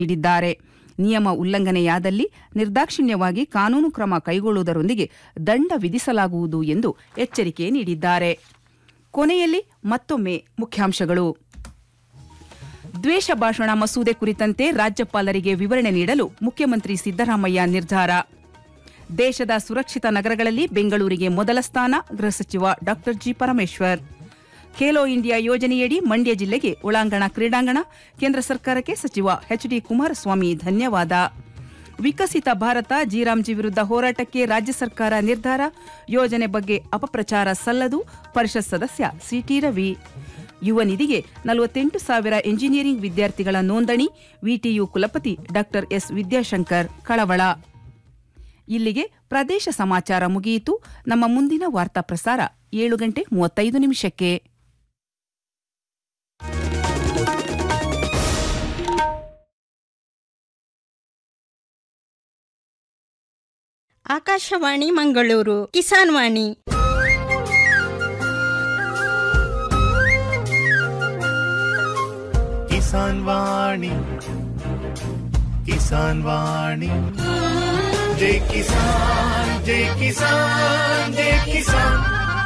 ನೀಡಿದ್ದಾರೆ ನಿಯಮ ಉಲ್ಲಂಘನೆಯಾದಲ್ಲಿ ನಿರ್ದಾಕ್ಷಿಣ್ಯವಾಗಿ ಕಾನೂನು ಕ್ರಮ ಕೈಗೊಳ್ಳುವುದರೊಂದಿಗೆ ದಂಡ ವಿಧಿಸಲಾಗುವುದು ಎಂದು ಎಚ್ಚರಿಕೆ ನೀಡಿದ್ದಾರೆ ಕೊನೆಯಲ್ಲಿ ಮತ್ತೊಮ್ಮೆ ಮುಖ್ಯಾಂಶಗಳು ದ್ವೇಷ ಭಾಷಣ ಮಸೂದೆ ಕುರಿತಂತೆ ರಾಜ್ಯಪಾಲರಿಗೆ ವಿವರಣೆ ನೀಡಲು ಮುಖ್ಯಮಂತ್ರಿ ಸಿದ್ದರಾಮಯ್ಯ ನಿರ್ಧಾರ ದೇಶದ ಸುರಕ್ಷಿತ ನಗರಗಳಲ್ಲಿ ಬೆಂಗಳೂರಿಗೆ ಮೊದಲ ಸ್ಥಾನ ಗೃಹ ಸಚಿವ ಡಾ ಜಿ ಪರಮೇಶ್ವರ್ ಖೇಲೋ ಇಂಡಿಯಾ ಯೋಜನೆಯಡಿ ಮಂಡ್ಯ ಜಿಲ್ಲೆಗೆ ಒಳಾಂಗಣ ಕ್ರೀಡಾಂಗಣ ಕೇಂದ್ರ ಸರ್ಕಾರಕ್ಕೆ ಸಚಿವ ಎಚ್ಡಿ ಕುಮಾರಸ್ವಾಮಿ ಧನ್ಯವಾದ ವಿಕಸಿತ ಭಾರತ ಜಿರಾಮ್ಜಿ ವಿರುದ್ಧ ಹೋರಾಟಕ್ಕೆ ರಾಜ್ಯ ಸರ್ಕಾರ ನಿರ್ಧಾರ ಯೋಜನೆ ಬಗ್ಗೆ ಅಪಪ್ರಚಾರ ಸಲ್ಲದು ಪರಿಷತ್ ಸದಸ್ಯ ಸಿಟಿ ರವಿ ಯುವ ನಿಧಿಗೆ ನಲವತ್ತೆಂಟು ಸಾವಿರ ಎಂಜಿನಿಯರಿಂಗ್ ವಿದ್ಯಾರ್ಥಿಗಳ ನೋಂದಣಿ ವಿಟಿಯು ಕುಲಪತಿ ಡಾ ಎಸ್ ವಿದ್ಯಾಶಂಕರ್ ಕಳವಳ ಇಲ್ಲಿಗೆ ಪ್ರದೇಶ ಸಮಾಚಾರ ಮುಗಿಯಿತು ನಮ್ಮ ಮುಂದಿನ ವಾರ್ತಾ ಪ್ರಸಾರ ಏಳು ಗಂಟೆ ಮೂವತ್ತೈದು ನಿಮಿಷಕ್ಕೆ ಆಕಾಶವಾಣಿ ಮಂಗಳೂರು ಕಿಸಾನ್ ವಾಣಿ ಕಿಸಾನ್ ವಾಣಿ ಕಿಸಾನ್ ವಾಣಿ ಜೈ ಕಿಸಾನ್ ಜೈ ಕಿಸಾನ್ ಜೈ ಕಿಸಾನ್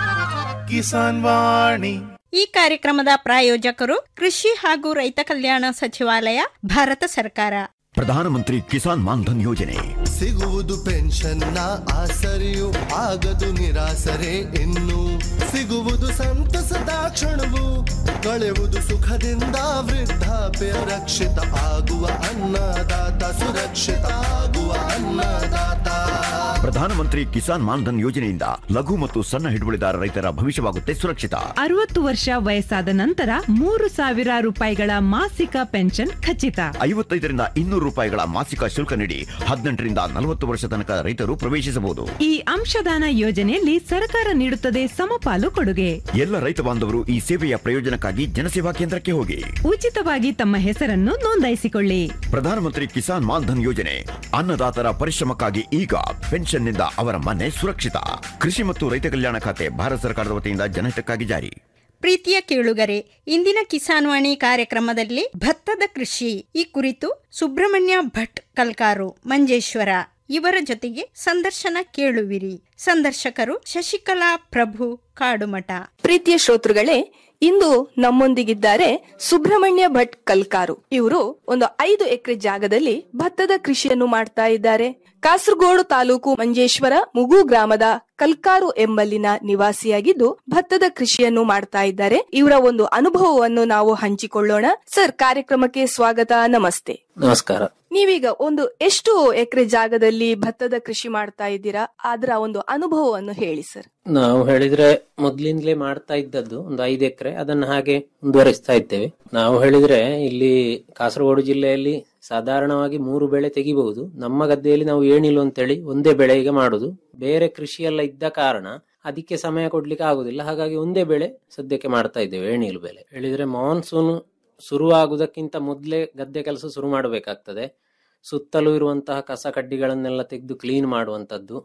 ಕಿಸಾನ್ ವಾಣಿ ಈ ಕಾರ್ಯಕ್ರಮದ ಪ್ರಾಯೋಜಕರು ಕೃಷಿ ಹಾಗೂ ರೈತ ಕಲ್ಯಾಣ ಸಚಿವಾಲಯ ಭಾರತ ಸರ್ಕಾರ ಪ್ರಧಾನಮಂತ್ರಿ ಕಿಸಾನ್ ಮಾನ್ಧನ್ ಯೋಜನೆ ಸಿಗುವುದು ಪೆನ್ಷನ್ನ ಆಸರೆಯು ಆಗದು ನಿರಾಸರೆ ಇನ್ನು ಸಿಗುವುದು ಸಂತಸದ ಕ್ಷಣವು ಕಳೆಯುವುದು ಸುಖದಿಂದ ವೃದ್ಧಾಪ್ಯ ರಕ್ಷಿತ ಆಗುವ ಅನ್ನದಾತ ಸುರಕ್ಷಿತ ಆಗುವ ಅನ್ನದಾತ ಪ್ರಧಾನಮಂತ್ರಿ ಕಿಸಾನ್ ಮಾನ್ಧನ್ ಯೋಜನೆಯಿಂದ ಲಘು ಮತ್ತು ಸಣ್ಣ ಹಿಡುವಳಿದಾರ ರೈತರ ಭವಿಷ್ಯವಾಗುತ್ತೆ ಸುರಕ್ಷಿತ ಅರವತ್ತು ವರ್ಷ ವಯಸ್ಸಾದ ನಂತರ ಮೂರು ಸಾವಿರ ರೂಪಾಯಿಗಳ ಮಾಸಿಕ ಪೆನ್ಷನ್ ಖಚಿತ ಐವತ್ತೈದರಿಂದ ಇನ್ನೂರು ರೂಪಾಯಿಗಳ ಮಾಸಿಕ ಶುಲ್ಕ ನೀಡಿ ಹದಿನೆಂಟರಿಂದ ನಲವತ್ತು ವರ್ಷ ತನಕ ರೈತರು ಪ್ರವೇಶಿಸಬಹುದು ಈ ಅಂಶದಾನ ಯೋಜನೆಯಲ್ಲಿ ಸರ್ಕಾರ ನೀಡುತ್ತದೆ ಸಮಪಾಲು ಕೊಡುಗೆ ಎಲ್ಲ ರೈತ ಬಾಂಧವರು ಈ ಸೇವೆಯ ಪ್ರಯೋಜನಕ್ಕಾಗಿ ಜನಸೇವಾ ಕೇಂದ್ರಕ್ಕೆ ಹೋಗಿ ಉಚಿತವಾಗಿ ತಮ್ಮ ಹೆಸರನ್ನು ನೋಂದಾಯಿಸಿಕೊಳ್ಳಿ ಪ್ರಧಾನಮಂತ್ರಿ ಕಿಸಾನ್ ಮಾನ್ಧನ್ ಯೋಜನೆ ಅನ್ನದಾತರ ಪರಿಶ್ರಮಕ್ಕಾಗಿ ಈಗ ಪೆನ್ಷನ್ನಿಂದ ಅವರ ಮನೆ ಸುರಕ್ಷಿತ ಕೃಷಿ ಮತ್ತು ರೈತ ಕಲ್ಯಾಣ ಖಾತೆ ಭಾರತ ಸರ್ಕಾರದ ವತಿಯಿಂದ ಜನಹಿತಕ್ಕಾಗಿ ಜಾರಿ ಪ್ರೀತಿಯ ಕೇಳುಗರೆ ಇಂದಿನ ಕಿಸಾನ್ ವಾಣಿ ಕಾರ್ಯಕ್ರಮದಲ್ಲಿ ಭತ್ತದ ಕೃಷಿ ಈ ಕುರಿತು ಸುಬ್ರಹ್ಮಣ್ಯ ಭಟ್ ಕಲ್ಕಾರು ಮಂಜೇಶ್ವರ ಇವರ ಜೊತೆಗೆ ಸಂದರ್ಶನ ಕೇಳುವಿರಿ ಸಂದರ್ಶಕರು ಶಶಿಕಲಾ ಪ್ರಭು ಕಾಡುಮಠ ಪ್ರೀತಿಯ ಶ್ರೋತೃಗಳೇ ಇಂದು ನಮ್ಮೊಂದಿಗಿದ್ದಾರೆ ಸುಬ್ರಹ್ಮಣ್ಯ ಭಟ್ ಕಲ್ಕಾರು ಇವರು ಒಂದು ಐದು ಎಕರೆ ಜಾಗದಲ್ಲಿ ಭತ್ತದ ಕೃಷಿಯನ್ನು ಮಾಡ್ತಾ ಇದ್ದಾರೆ ಕಾಸರಗೋಡು ತಾಲೂಕು ಮಂಜೇಶ್ವರ ಮುಗು ಗ್ರಾಮದ ಕಲ್ಕಾರು ಎಂಬಲ್ಲಿನ ನಿವಾಸಿಯಾಗಿದ್ದು ಭತ್ತದ ಕೃಷಿಯನ್ನು ಮಾಡ್ತಾ ಇದ್ದಾರೆ ಇವರ ಒಂದು ಅನುಭವವನ್ನು ನಾವು ಹಂಚಿಕೊಳ್ಳೋಣ ಸರ್ ಕಾರ್ಯಕ್ರಮಕ್ಕೆ ಸ್ವಾಗತ ನಮಸ್ತೆ ನಮಸ್ಕಾರ ನೀವೀಗ ಒಂದು ಎಷ್ಟು ಎಕರೆ ಜಾಗದಲ್ಲಿ ಭತ್ತದ ಕೃಷಿ ಮಾಡ್ತಾ ಇದ್ದೀರಾ ಅದರ ಒಂದು ಅನುಭವವನ್ನು ಹೇಳಿ ಸರ್ ನಾವು ಹೇಳಿದ್ರೆ ಮೊದ್ಲಿಂದಲೇ ಮಾಡ್ತಾ ಇದ್ದದ್ದು ಒಂದು ಐದು ಎಕರೆ ಅದನ್ನ ಹಾಗೆ ಮುಂದುವರಿಸ್ತಾ ಇದ್ದೇವೆ ನಾವು ಹೇಳಿದ್ರೆ ಇಲ್ಲಿ ಕಾಸರಗೋಡು ಜಿಲ್ಲೆಯಲ್ಲಿ ಸಾಧಾರಣವಾಗಿ ಮೂರು ಬೆಳೆ ತೆಗಿಬಹುದು ನಮ್ಮ ಗದ್ದೆಯಲ್ಲಿ ನಾವು ಏಣಿಲು ಅಂತೇಳಿ ಒಂದೇ ಬೆಳೆ ಈಗ ಮಾಡುದು ಬೇರೆ ಕೃಷಿ ಎಲ್ಲ ಇದ್ದ ಕಾರಣ ಅದಕ್ಕೆ ಸಮಯ ಕೊಡ್ಲಿಕ್ಕೆ ಆಗುದಿಲ್ಲ ಹಾಗಾಗಿ ಒಂದೇ ಬೆಳೆ ಸದ್ಯಕ್ಕೆ ಮಾಡ್ತಾ ಇದ್ದೇವೆ ಏಣಿಲು ಬೆಳೆ ಹೇಳಿದ್ರೆ ಮಾನ್ಸೂನ್ ಶುರುವಾಗುವುದಕ್ಕಿಂತ ಮೊದಲೇ ಗದ್ದೆ ಕೆಲಸ ಶುರು ಮಾಡಬೇಕಾಗ್ತದೆ ಸುತ್ತಲೂ ಇರುವಂತಹ ಕಸ ಕಡ್ಡಿಗಳನ್ನೆಲ್ಲ ತೆಗೆದು ಕ್ಲೀನ್ ಮಾಡುವಂಥದ್ದು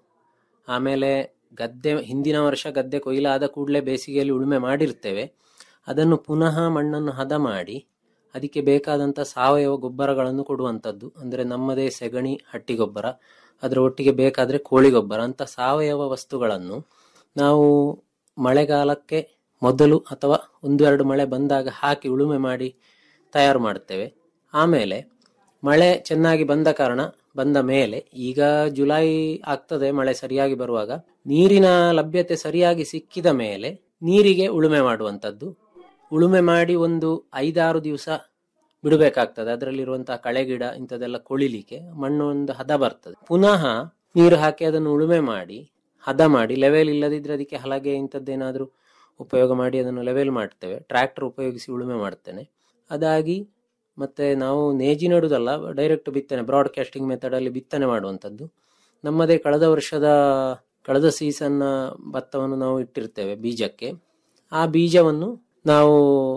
ಆಮೇಲೆ ಗದ್ದೆ ಹಿಂದಿನ ವರ್ಷ ಗದ್ದೆ ಕೊಯ್ಲಾದ ಕೂಡಲೇ ಬೇಸಿಗೆಯಲ್ಲಿ ಉಳುಮೆ ಮಾಡಿರ್ತೇವೆ ಅದನ್ನು ಪುನಃ ಮಣ್ಣನ್ನು ಹದ ಮಾಡಿ ಅದಕ್ಕೆ ಬೇಕಾದಂಥ ಸಾವಯವ ಗೊಬ್ಬರಗಳನ್ನು ಕೊಡುವಂಥದ್ದು ಅಂದರೆ ನಮ್ಮದೇ ಸೆಗಣಿ ಹಟ್ಟಿ ಗೊಬ್ಬರ ಅದರ ಒಟ್ಟಿಗೆ ಬೇಕಾದರೆ ಕೋಳಿ ಗೊಬ್ಬರ ಅಂತ ಸಾವಯವ ವಸ್ತುಗಳನ್ನು ನಾವು ಮಳೆಗಾಲಕ್ಕೆ ಮೊದಲು ಅಥವಾ ಒಂದು ಎರಡು ಮಳೆ ಬಂದಾಗ ಹಾಕಿ ಉಳುಮೆ ಮಾಡಿ ತಯಾರು ಮಾಡ್ತೇವೆ ಆಮೇಲೆ ಮಳೆ ಚೆನ್ನಾಗಿ ಬಂದ ಕಾರಣ ಬಂದ ಮೇಲೆ ಈಗ ಜುಲೈ ಆಗ್ತದೆ ಮಳೆ ಸರಿಯಾಗಿ ಬರುವಾಗ ನೀರಿನ ಲಭ್ಯತೆ ಸರಿಯಾಗಿ ಸಿಕ್ಕಿದ ಮೇಲೆ ನೀರಿಗೆ ಉಳುಮೆ ಮಾಡುವಂಥದ್ದು ಉಳುಮೆ ಮಾಡಿ ಒಂದು ಐದಾರು ದಿವಸ ಬಿಡಬೇಕಾಗ್ತದೆ ಅದರಲ್ಲಿರುವಂತಹ ಕಳೆಗಿಡ ಇಂಥದ್ದೆಲ್ಲ ಕೊಳಿಲಿಕ್ಕೆ ಮಣ್ಣು ಒಂದು ಹದ ಬರ್ತದೆ ಪುನಃ ನೀರು ಹಾಕಿ ಅದನ್ನು ಉಳುಮೆ ಮಾಡಿ ಹದ ಮಾಡಿ ಲೆವೆಲ್ ಇಲ್ಲದಿದ್ರೆ ಅದಕ್ಕೆ ಹಲಗೆ ಇಂಥದ್ದೇನಾದ್ರೂ ಉಪಯೋಗ ಮಾಡಿ ಅದನ್ನು ಲೆವೆಲ್ ಮಾಡ್ತೇವೆ ಟ್ರ್ಯಾಕ್ಟರ್ ಉಪಯೋಗಿಸಿ ಉಳುಮೆ ಮಾಡ್ತೇನೆ ಅದಾಗಿ ಮತ್ತೆ ನಾವು ನೇಜಿ ನೆಡುವುದಲ್ಲ ಡೈರೆಕ್ಟ್ ಬಿತ್ತನೆ ಬ್ರಾಡ್ಕಾಸ್ಟಿಂಗ್ ಮೆಥಡ್ ಅಲ್ಲಿ ಬಿತ್ತನೆ ಮಾಡುವಂಥದ್ದು ನಮ್ಮದೇ ಕಳೆದ ವರ್ಷದ ಕಳೆದ ಸೀಸನ್ನ ಭತ್ತವನ್ನು ನಾವು ಇಟ್ಟಿರ್ತೇವೆ ಬೀಜಕ್ಕೆ ಆ ಬೀಜವನ್ನು ನಾವು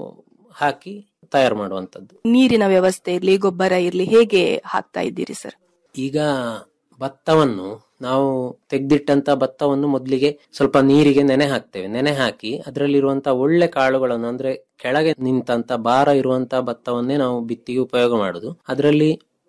ಹಾಕಿ ತಯಾರು ಮಾಡುವಂಥದ್ದು ನೀರಿನ ವ್ಯವಸ್ಥೆ ಇರ್ಲಿ ಗೊಬ್ಬರ ಇರ್ಲಿ ಹೇಗೆ ಹಾಕ್ತಾ ಇದ್ದೀರಿ ಸರ್ ಈಗ ಭತ್ತವನ್ನು ನಾವು ತೆಗೆದಿಟ್ಟಂತ ಭತ್ತವನ್ನು ಮೊದಲಿಗೆ ಸ್ವಲ್ಪ ನೀರಿಗೆ ನೆನೆ ಹಾಕ್ತೇವೆ ನೆನೆ ಹಾಕಿ ಅದರಲ್ಲಿರುವಂತ ಒಳ್ಳೆ ಕಾಳುಗಳನ್ನು ಅಂದ್ರೆ ಕೆಳಗೆ ನಿಂತಂತ ಭಾರ ಇರುವಂತ ಭತ್ತವನ್ನೇ ನಾವು ಬಿತ್ತಿಗೆ ಉಪಯೋಗ ಮಾಡುದು ಅದರಲ್ಲಿ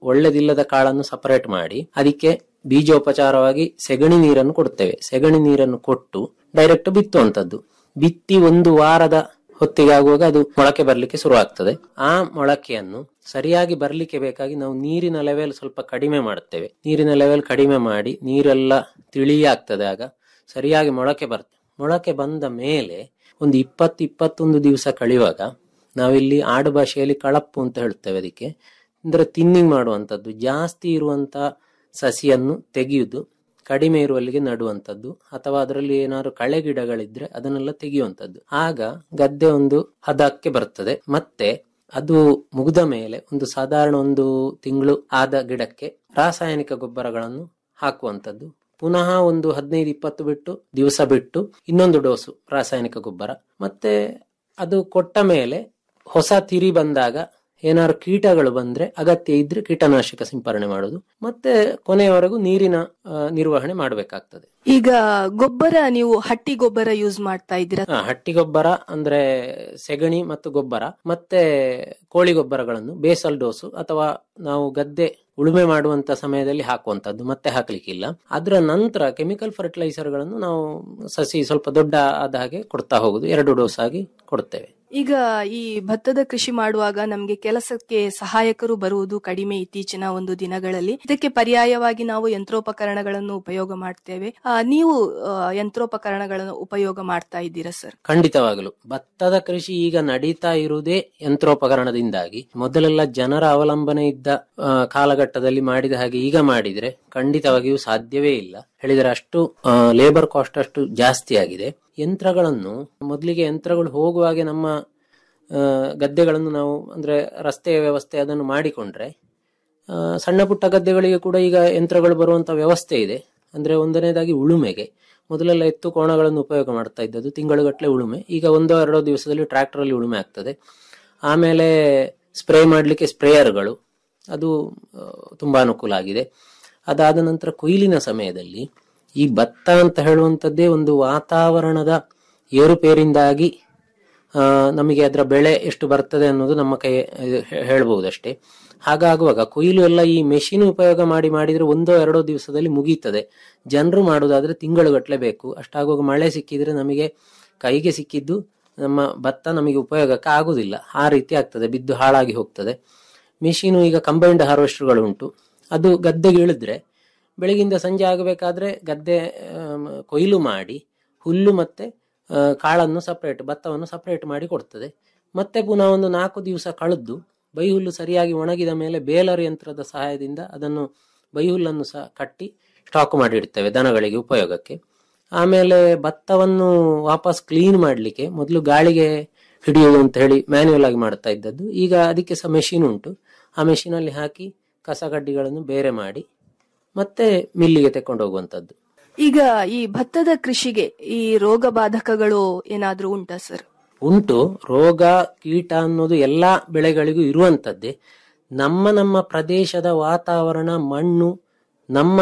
ಒಳ್ಳೆದಿಲ್ಲದ ಕಾಳನ್ನು ಸಪರೇಟ್ ಮಾಡಿ ಅದಕ್ಕೆ ಬೀಜೋಪಚಾರವಾಗಿ ಸೆಗಣಿ ನೀರನ್ನು ಕೊಡ್ತೇವೆ ಸೆಗಣಿ ನೀರನ್ನು ಕೊಟ್ಟು ಡೈರೆಕ್ಟ್ ಬಿತ್ತುವಂತದ್ದು ಬಿತ್ತಿ ಒಂದು ವಾರದ ಹೊತ್ತಿಗೆ ಆಗುವಾಗ ಅದು ಮೊಳಕೆ ಬರ್ಲಿಕ್ಕೆ ಶುರು ಆಗ್ತದೆ ಆ ಮೊಳಕೆಯನ್ನು ಸರಿಯಾಗಿ ಬರ್ಲಿಕ್ಕೆ ಬೇಕಾಗಿ ನಾವು ನೀರಿನ ಲೆವೆಲ್ ಸ್ವಲ್ಪ ಕಡಿಮೆ ಮಾಡುತ್ತೇವೆ ನೀರಿನ ಲೆವೆಲ್ ಕಡಿಮೆ ಮಾಡಿ ನೀರೆಲ್ಲ ತಿಳಿಯಾಗ್ತದೆ ಆಗ ಸರಿಯಾಗಿ ಮೊಳಕೆ ಬರ್ತದೆ ಮೊಳಕೆ ಬಂದ ಮೇಲೆ ಒಂದು ಇಪ್ಪತ್ತು ಇಪ್ಪತ್ತೊಂದು ದಿವಸ ಕಳೆಯುವಾಗ ನಾವಿಲ್ಲಿ ಆಡು ಭಾಷೆಯಲ್ಲಿ ಕಳಪ್ಪು ಅಂತ ಹೇಳ್ತೇವೆ ಅದಕ್ಕೆ ಅಂದ್ರೆ ತಿನ್ನಿಂಗ್ ಮಾಡುವಂಥದ್ದು ಜಾಸ್ತಿ ಇರುವಂತ ಸಸಿಯನ್ನು ತೆಗೆಯುವುದು ಕಡಿಮೆ ಇರುವಲ್ಲಿಗೆ ನಡುವಂಥದ್ದು ಅಥವಾ ಅದರಲ್ಲಿ ಏನಾದ್ರು ಕಳೆ ಗಿಡಗಳಿದ್ರೆ ಅದನ್ನೆಲ್ಲ ತೆಗೆಯುವಂಥದ್ದು ಆಗ ಗದ್ದೆ ಒಂದು ಹದಕ್ಕೆ ಬರ್ತದೆ ಮತ್ತೆ ಅದು ಮುಗಿದ ಮೇಲೆ ಒಂದು ಸಾಧಾರಣ ಒಂದು ತಿಂಗಳು ಆದ ಗಿಡಕ್ಕೆ ರಾಸಾಯನಿಕ ಗೊಬ್ಬರಗಳನ್ನು ಹಾಕುವಂಥದ್ದು ಪುನಃ ಒಂದು ಹದಿನೈದು ಇಪ್ಪತ್ತು ಬಿಟ್ಟು ದಿವಸ ಬಿಟ್ಟು ಇನ್ನೊಂದು ಡೋಸು ರಾಸಾಯನಿಕ ಗೊಬ್ಬರ ಮತ್ತೆ ಅದು ಕೊಟ್ಟ ಮೇಲೆ ಹೊಸ ತಿರಿ ಬಂದಾಗ ಏನಾದ್ರು ಕೀಟಗಳು ಬಂದ್ರೆ ಅಗತ್ಯ ಇದ್ರೆ ಕೀಟನಾಶಕ ಸಿಂಪರಣೆ ಮಾಡೋದು ಮತ್ತೆ ಕೊನೆಯವರೆಗೂ ನೀರಿನ ಆ, ನಿರ್ವಹಣೆ ಮಾಡಬೇಕಾಗ್ತದೆ ಈಗ ಗೊಬ್ಬರ ನೀವು ಹಟ್ಟಿ ಗೊಬ್ಬರ ಯೂಸ್ ಮಾಡ್ತಾ ಇದ್ದೀರಾ ಹಾ, ಹಟ್ಟಿ ಗೊಬ್ಬರ ಅಂದ್ರೆ ಸೆಗಣಿ ಮತ್ತು ಗೊಬ್ಬರ ಮತ್ತೆ ಕೋಳಿ ಗೊಬ್ಬರಗಳನ್ನು ಬೇಸಲ್ ಡೋಸು ಅಥವಾ ನಾವು ಗದ್ದೆ ಉಳುಮೆ ಮಾಡುವಂತ ಸಮಯದಲ್ಲಿ ಹಾಕುವಂತದ್ದು ಮತ್ತೆ ಹಾಕ್ಲಿಕ್ಕಿಲ್ಲ ಅದರ ನಂತರ ಕೆಮಿಕಲ್ ಫರ್ಟಿಲೈಸರ್ ಗಳನ್ನು ನಾವು ಸಸಿ ಸ್ವಲ್ಪ ದೊಡ್ಡ ಆದ ಹಾಗೆ ಕೊಡ್ತಾ ಹೋಗುದು ಎರಡು ಡೋಸ್ ಆಗಿ ಕೊಡ್ತೇವೆ ಈಗ ಈ ಭತ್ತದ ಕೃಷಿ ಮಾಡುವಾಗ ನಮ್ಗೆ ಕೆಲಸಕ್ಕೆ ಸಹಾಯಕರು ಬರುವುದು ಕಡಿಮೆ ಇತ್ತೀಚಿನ ಒಂದು ದಿನಗಳಲ್ಲಿ ಇದಕ್ಕೆ ಪರ್ಯಾಯವಾಗಿ ನಾವು ಯಂತ್ರೋಪಕರಣಗಳನ್ನು ಉಪಯೋಗ ಮಾಡ್ತೇವೆ ಆ, ನೀವು ಆ, ಯಂತ್ರೋಪಕರಣಗಳನ್ನು ಉಪಯೋಗ ಮಾಡ್ತಾ ಇದ್ದೀರಾ ಸರ್ ಖಂಡಿತವಾಗಲು ಭತ್ತದ ಕೃಷಿ ಈಗ ನಡೀತಾ ಇರುವುದೇ ಯಂತ್ರೋಪಕರಣದಿಂದಾಗಿ ಮೊದಲೆಲ್ಲ ಜನರ ಅವಲಂಬನೆ ಇದ್ದ ಆ, ಕಾಲಘಟ್ಟದಲ್ಲಿ ಮಾಡಿದ ಹಾಗೆ ಈಗ ಮಾಡಿದ್ರೆ ಖಂಡಿತವಾಗಿಯೂ ಸಾಧ್ಯವೇ ಇಲ್ಲ ಹೇಳಿದರೆ ಅಷ್ಟು ಲೇಬರ್ ಕಾಸ್ಟ್ ಅಷ್ಟು ಜಾಸ್ತಿ ಆಗಿದೆ ಯಂತ್ರಗಳನ್ನು ಮೊದಲಿಗೆ ಯಂತ್ರಗಳು ಹೋಗುವಾಗೆ ನಮ್ಮ ಆ, ಗದ್ದೆಗಳನ್ನು ನಾವು ಅಂದ್ರೆ ರಸ್ತೆಯ ವ್ಯವಸ್ಥೆ ಅದನ್ನು ಮಾಡಿಕೊಂಡ್ರೆ ಆ, ಸಣ್ಣ ಪುಟ್ಟ ಗದ್ದೆಗಳಿಗೆ ಕೂಡ ಈಗ ಯಂತ್ರಗಳು ಬರುವಂತ ವ್ಯವಸ್ಥೆ ಇದೆ ಅಂದ್ರೆ ಒಂದನೇದಾಗಿ ಉಳುಮೆಗೆ ಮೊದಲೆಲ್ಲ ಎತ್ತು ಕೋಣಗಳನ್ನು ಉಪಯೋಗ ಮಾಡ್ತಾ ಇದ್ದದ್ದು ತಿಂಗಳುಗಟ್ಟಲೆ ಉಳುಮೆ ಈಗ ಒಂದೋ ಎರಡೋ ದಿವಸದಲ್ಲಿ ಟ್ರ್ಯಾಕ್ಟರ್ ಅಲ್ಲಿ ಉಳುಮೆ ಆಗ್ತದೆ ಆಮೇಲೆ ಸ್ಪ್ರೇ ಮಾಡಲಿಕ್ಕೆ ಸ್ಪ್ರೇಯರ್ಗಳು ಅದು ಆ, ತುಂಬಾ ಅನುಕೂಲ ಆಗಿದೆ ಅದಾದ ನಂತರ ಕೊಯ್ಲಿನ ಸಮಯದಲ್ಲಿ ಈ ಭತ್ತ ಅಂತ ಹೇಳುವಂಥದ್ದೇ ಒಂದು ವಾತಾವರಣದ ಏರುಪೇರಿಂದಾಗಿ ಆ, ನಮಗೆ ಅದರ ಬೆಳೆ ಎಷ್ಟು ಬರ್ತದೆ ಅನ್ನೋದು ನಮ್ಮ ಕೈ ಇದು ಹೇ- ಹೇಳ್ಬಹುದಷ್ಟೇ ಹಾಗಾಗುವಾಗ ಕೊಯ್ಲು ಎಲ್ಲ ಈ ಮೆಷಿನ್ ಉಪಯೋಗ ಮಾಡಿ ಮಾಡಿದ್ರೆ ಒಂದೋ ಎರಡೋ ದಿವಸದಲ್ಲಿ ಮುಗೀತದೆ ಜನರು ಮಾಡುವುದಾದ್ರೆ ತಿಂಗಳುಗಟ್ಟಲೆ ಬೇಕು ಅಷ್ಟಾಗುವಾಗ ಮಳೆ ಸಿಕ್ಕಿದ್ರೆ ನಮಗೆ ಕೈಗೆ ಸಿಕ್ಕಿದ್ದು ನಮ್ಮ ಭತ್ತ ನಮಗೆ ಉಪಯೋಗಕ್ಕೆ ಆಗುದಿಲ್ಲ ಆ ರೀತಿ ಆಗ್ತದೆ ಬಿದ್ದು ಹಾಳಾಗಿ ಹೋಗ್ತದೆ ಮೆಷಿನು ಈಗ ಕಂಬೈನ್ಡ್ ಹಾರ್ವೆಸ್ಟರ್ಗಳು ಉಂಟು ಅದು ಗದ್ದೆಗೆ ಇಳಿದ್ರೆ ಬೆಳಗಿಂದ ಸಂಜೆ ಆಗಬೇಕಾದ್ರೆ ಗದ್ದೆ ಆಮ್, ಕೊಯ್ಲು ಮಾಡಿ ಹುಲ್ಲು ಮತ್ತೆ ಆ, ಕಾಳನ್ನು ಸಪರೇಟ್ ಭತ್ತವನ್ನು ಸಪರೇಟ್ ಮಾಡಿ ಕೊಡ್ತದೆ ಮತ್ತೆ ಪುನಃ ಒಂದು ನಾಲ್ಕು ದಿವಸ ಕಳೆದು ಬೈಹುಲ್ಲು ಸರಿಯಾಗಿ ಒಣಗಿದ ಮೇಲೆ ಬೇಲರ್ ಯಂತ್ರದ ಸಹಾಯದಿಂದ ಅದನ್ನು ಬೈಹುಲ್ಲನ್ನು ಸಹ ಕಟ್ಟಿ ಸ್ಟಾಕ್ ಮಾಡಿ ಇಡ್ತೇವೆ ದನಗಳಿಗೆ ಉಪಯೋಗಕ್ಕೆ ಆಮೇಲೆ ಭತ್ತವನ್ನು ವಾಪಸ್ ಕ್ಲೀನ್ ಮಾಡಲಿಕ್ಕೆ ಮೊದಲು ಗಾಳಿಗೆ ಹಿಡಿಯುವುದು ಅಂತ ಹೇಳಿ ಮ್ಯಾನ್ಯುವಲ್ ಆಗಿ ಮಾಡ್ತಾ ಇದ್ದದ್ದು ಈಗ ಅದಕ್ಕೆ ಸಹ ಮೆಷಿನ್ ಉಂಟು ಆ ಮೆಷಿನ್ ಅಲ್ಲಿ ಹಾಕಿ ಕಸ ಕಡ್ಡಿಗಳನ್ನು ಬೇರೆ ಮಾಡಿ ಮತ್ತೆ ಮಿಲ್ಲಿಗೆ ತೆಕೊಂಡು ಹೋಗುವಂತದ್ದು ಈಗ ಈ ಭತ್ತದ ಕೃಷಿಗೆ ಈ ರೋಗ ಬಾಧಕಗಳು ಏನಾದ್ರೂ ಉಂಟಾ ಸರ್ ಉಂಟು ರೋಗ ಕೀಟ ಅನ್ನೋದು ಎಲ್ಲಾ ಬೆಳೆಗಳಿಗೂ ಇರುವಂತದ್ದೇ ನಮ್ಮ ನಮ್ಮ ಪ್ರದೇಶದ ವಾತಾವರಣ ಮಣ್ಣು ನಮ್ಮ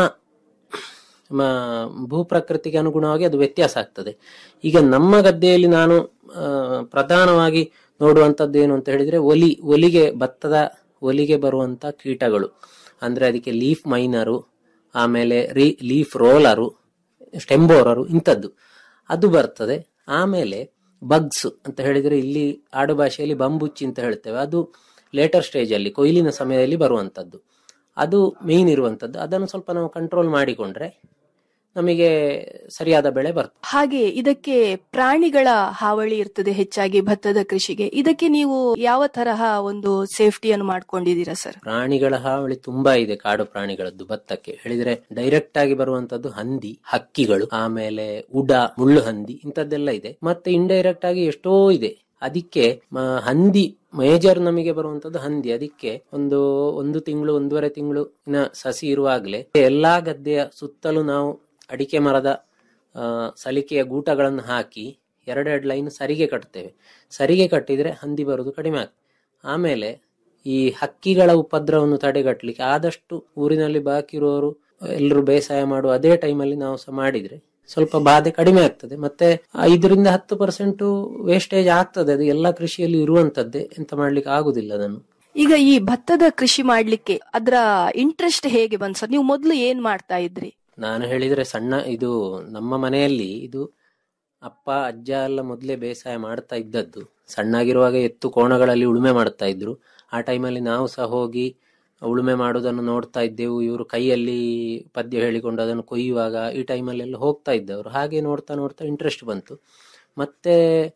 ಮ, ಭೂಪ್ರಕೃತಿಗೆ ಅನುಗುಣವಾಗಿ ಅದು ವ್ಯತ್ಯಾಸ ಆಗ್ತದೆ ಈಗ ನಮ್ಮ ಗದ್ದೆಯಲ್ಲಿ ನಾನು ಆ, ಪ್ರಧಾನವಾಗಿ ನೋಡುವಂತದ್ದು ಏನು ಅಂತ ಹೇಳಿದ್ರೆ ಒಲಿ ಒಲಿಗೆ ಭತ್ತದ ಒಲಿಗೆ ಬರುವಂತ ಕೀಟಗಳು ಅಂದ್ರೆ ಅದಕ್ಕೆ ಲೀಫ್ ಮೈನರು ಆಮೇಲೆ ರೀ ಲೀಫ್ ರೋಲರು ಸ್ಟೆಂಬೋರರು ಇಂಥದ್ದು ಅದು ಬರ್ತದೆ ಆಮೇಲೆ ಬಗ್ಸ್ ಅಂತ ಹೇಳಿದ್ರೆ ಇಲ್ಲಿ ಆಡು ಭಾಷೆಯಲ್ಲಿ ಬಂಬುಚ್ಚಿ ಅಂತ ಹೇಳ್ತೇವೆ ಅದು ಲೇಟರ್ ಸ್ಟೇಜ್ ಅಲ್ಲಿ ಕೊಯ್ಲಿನ ಸಮಯದಲ್ಲಿ ಬರುವಂತದ್ದು ಅದು ಮೇನ್ ಇರುವಂತದ್ದು ಅದನ್ನು ಸ್ವಲ್ಪ ನಾವು ಕಂಟ್ರೋಲ್ ಮಾಡಿಕೊಂಡ್ರೆ ನಮಗೆ ಸರಿಯಾದ ಬೆಳೆ ಬರ್ತದೆ ಹಾಗೆ ಇದಕ್ಕೆ ಪ್ರಾಣಿಗಳ ಹಾವಳಿ ಇರ್ತದೆ ಹೆಚ್ಚಾಗಿ ಭತ್ತದ ಕೃಷಿಗೆ ಇದಕ್ಕೆ ನೀವು ಯಾವ ತರಹ ಒಂದು ಸೇಫ್ಟಿಯನ್ನು ಮಾಡ್ಕೊಂಡಿದ್ದೀರಾ ಸರ್ ಪ್ರಾಣಿಗಳ ಹಾವಳಿ ತುಂಬಾ ಇದೆ ಕಾಡು ಪ್ರಾಣಿಗಳದ್ದು ಭತ್ತಕ್ಕೆ ಹೇಳಿದ್ರೆ ಡೈರೆಕ್ಟ್ ಆಗಿ ಬರುವಂತದ್ದು ಹಂದಿ ಹಕ್ಕಿಗಳು ಆಮೇಲೆ ಉಡ ಮುಳ್ಳು ಹಂದಿ ಇಂಥದ್ದೆಲ್ಲ ಇದೆ ಮತ್ತೆ ಇಂಡೈರೆಕ್ಟ್ ಆಗಿ ಎಷ್ಟೋ ಇದೆ ಅದಕ್ಕೆ ಮ- ಹಂದಿ ಮೇಜರ್ ನಮಗೆ ಬರುವಂತದ್ದು ಹಂದಿ ಅದಕ್ಕೆ ಒಂದು ಒಂದು ತಿಂಗಳು ಒಂದೂವರೆ ತಿಂಗಳು ಸಸಿ ಇರುವಾಗಲೇ ಎಲ್ಲಾ ಗದ್ದೆಯ ಸುತ್ತಲೂ ನಾವು ಅಡಿಕೆ ಮರದ ಆ, ಸಲಿಕೆಯ ಗೂಟಗಳನ್ನು ಹಾಕಿ ಎರಡೆರಡು ಲೈನ್ ಸರಿಗೆ ಕಟ್ತೇವೆ ಸರಿಗೆ ಕಟ್ಟಿದ್ರೆ ಹಂದಿ ಬರುವುದು ಕಡಿಮೆ ಆಗ್ತದೆ ಆಮೇಲೆ ಈ ಹಕ್ಕಿಗಳ ಉಪದ್ರವವನ್ನು ತಡೆಗಟ್ಟಲಿಕ್ಕೆ ಆದಷ್ಟು ಊರಿನಲ್ಲಿ ಬಾಕಿ ಇರುವವರು ಎಲ್ಲರೂ ಬೇಸಾಯ ಮಾಡುವ ಅದೇ ಟೈಮಲ್ಲಿ ನಾವು ಸಹ ಮಾಡಿದ್ರೆ ಸ್ವಲ್ಪ ಬಾಧೆ ಕಡಿಮೆ ಆಗ್ತದೆ ಮತ್ತೆ ಐದರಿಂದ ಹತ್ತು ಪರ್ಸೆಂಟ್ ವೇಸ್ಟೇಜ್ ಆಗ್ತದೆ ಅದು ಎಲ್ಲ ಕೃಷಿಯಲ್ಲಿ ಇರುವಂತದ್ದೇ ಎಂತ ಮಾಡ್ಲಿಕ್ಕೆ ಆಗುದಿಲ್ಲ ಅದನ್ನು ಈಗ ಈ ಭತ್ತದ ಕೃಷಿ ಮಾಡ್ಲಿಕ್ಕೆ ಅದರ ಇಂಟ್ರೆಸ್ಟ್ ಹೇಗೆ ಬಂತು ಸರ್ ನೀವು ಮೊದಲು ಏನ್ ಮಾಡ್ತಾ ಇದ್ರಿ ನಾನು ಹೇಳಿದ್ರೆ ಸಣ್ಣ ಇದು ನಮ್ಮ ಮನೆಯಲ್ಲಿ ಇದು ಅಪ್ಪ ಅಜ್ಜ ಎಲ್ಲ ಮೊದಲೇ ಬೇಸಾಯ ಮಾಡ್ತಾ ಇದ್ದದ್ದು ಸಣ್ಣಾಗಿರುವಾಗ ಎತ್ತು ಕೋಣಗಳಲ್ಲಿ ಉಳುಮೆ ಮಾಡ್ತಾ ಇದ್ರು ಆ ಟೈಮಲ್ಲಿ ನಾವು ಸಹ ಹೋಗಿ ಉಳುಮೆ ಮಾಡುವುದನ್ನು ನೋಡ್ತಾ ಇದ್ದೆವು ಇವರು ಕೈಯಲ್ಲಿ ಪದ್ಯ ಹೇಳಿಕೊಂಡು ಅದನ್ನು ಕೊಯ್ಯುವಾಗ ಈ ಟೈಮಲ್ಲೆಲ್ಲ ಹೋಗ್ತಾ ಇದ್ದವರು ಹಾಗೆ ನೋಡ್ತಾ ನೋಡ್ತಾ ಇಂಟ್ರೆಸ್ಟ್ ಬಂತು ಮತ್ತೆ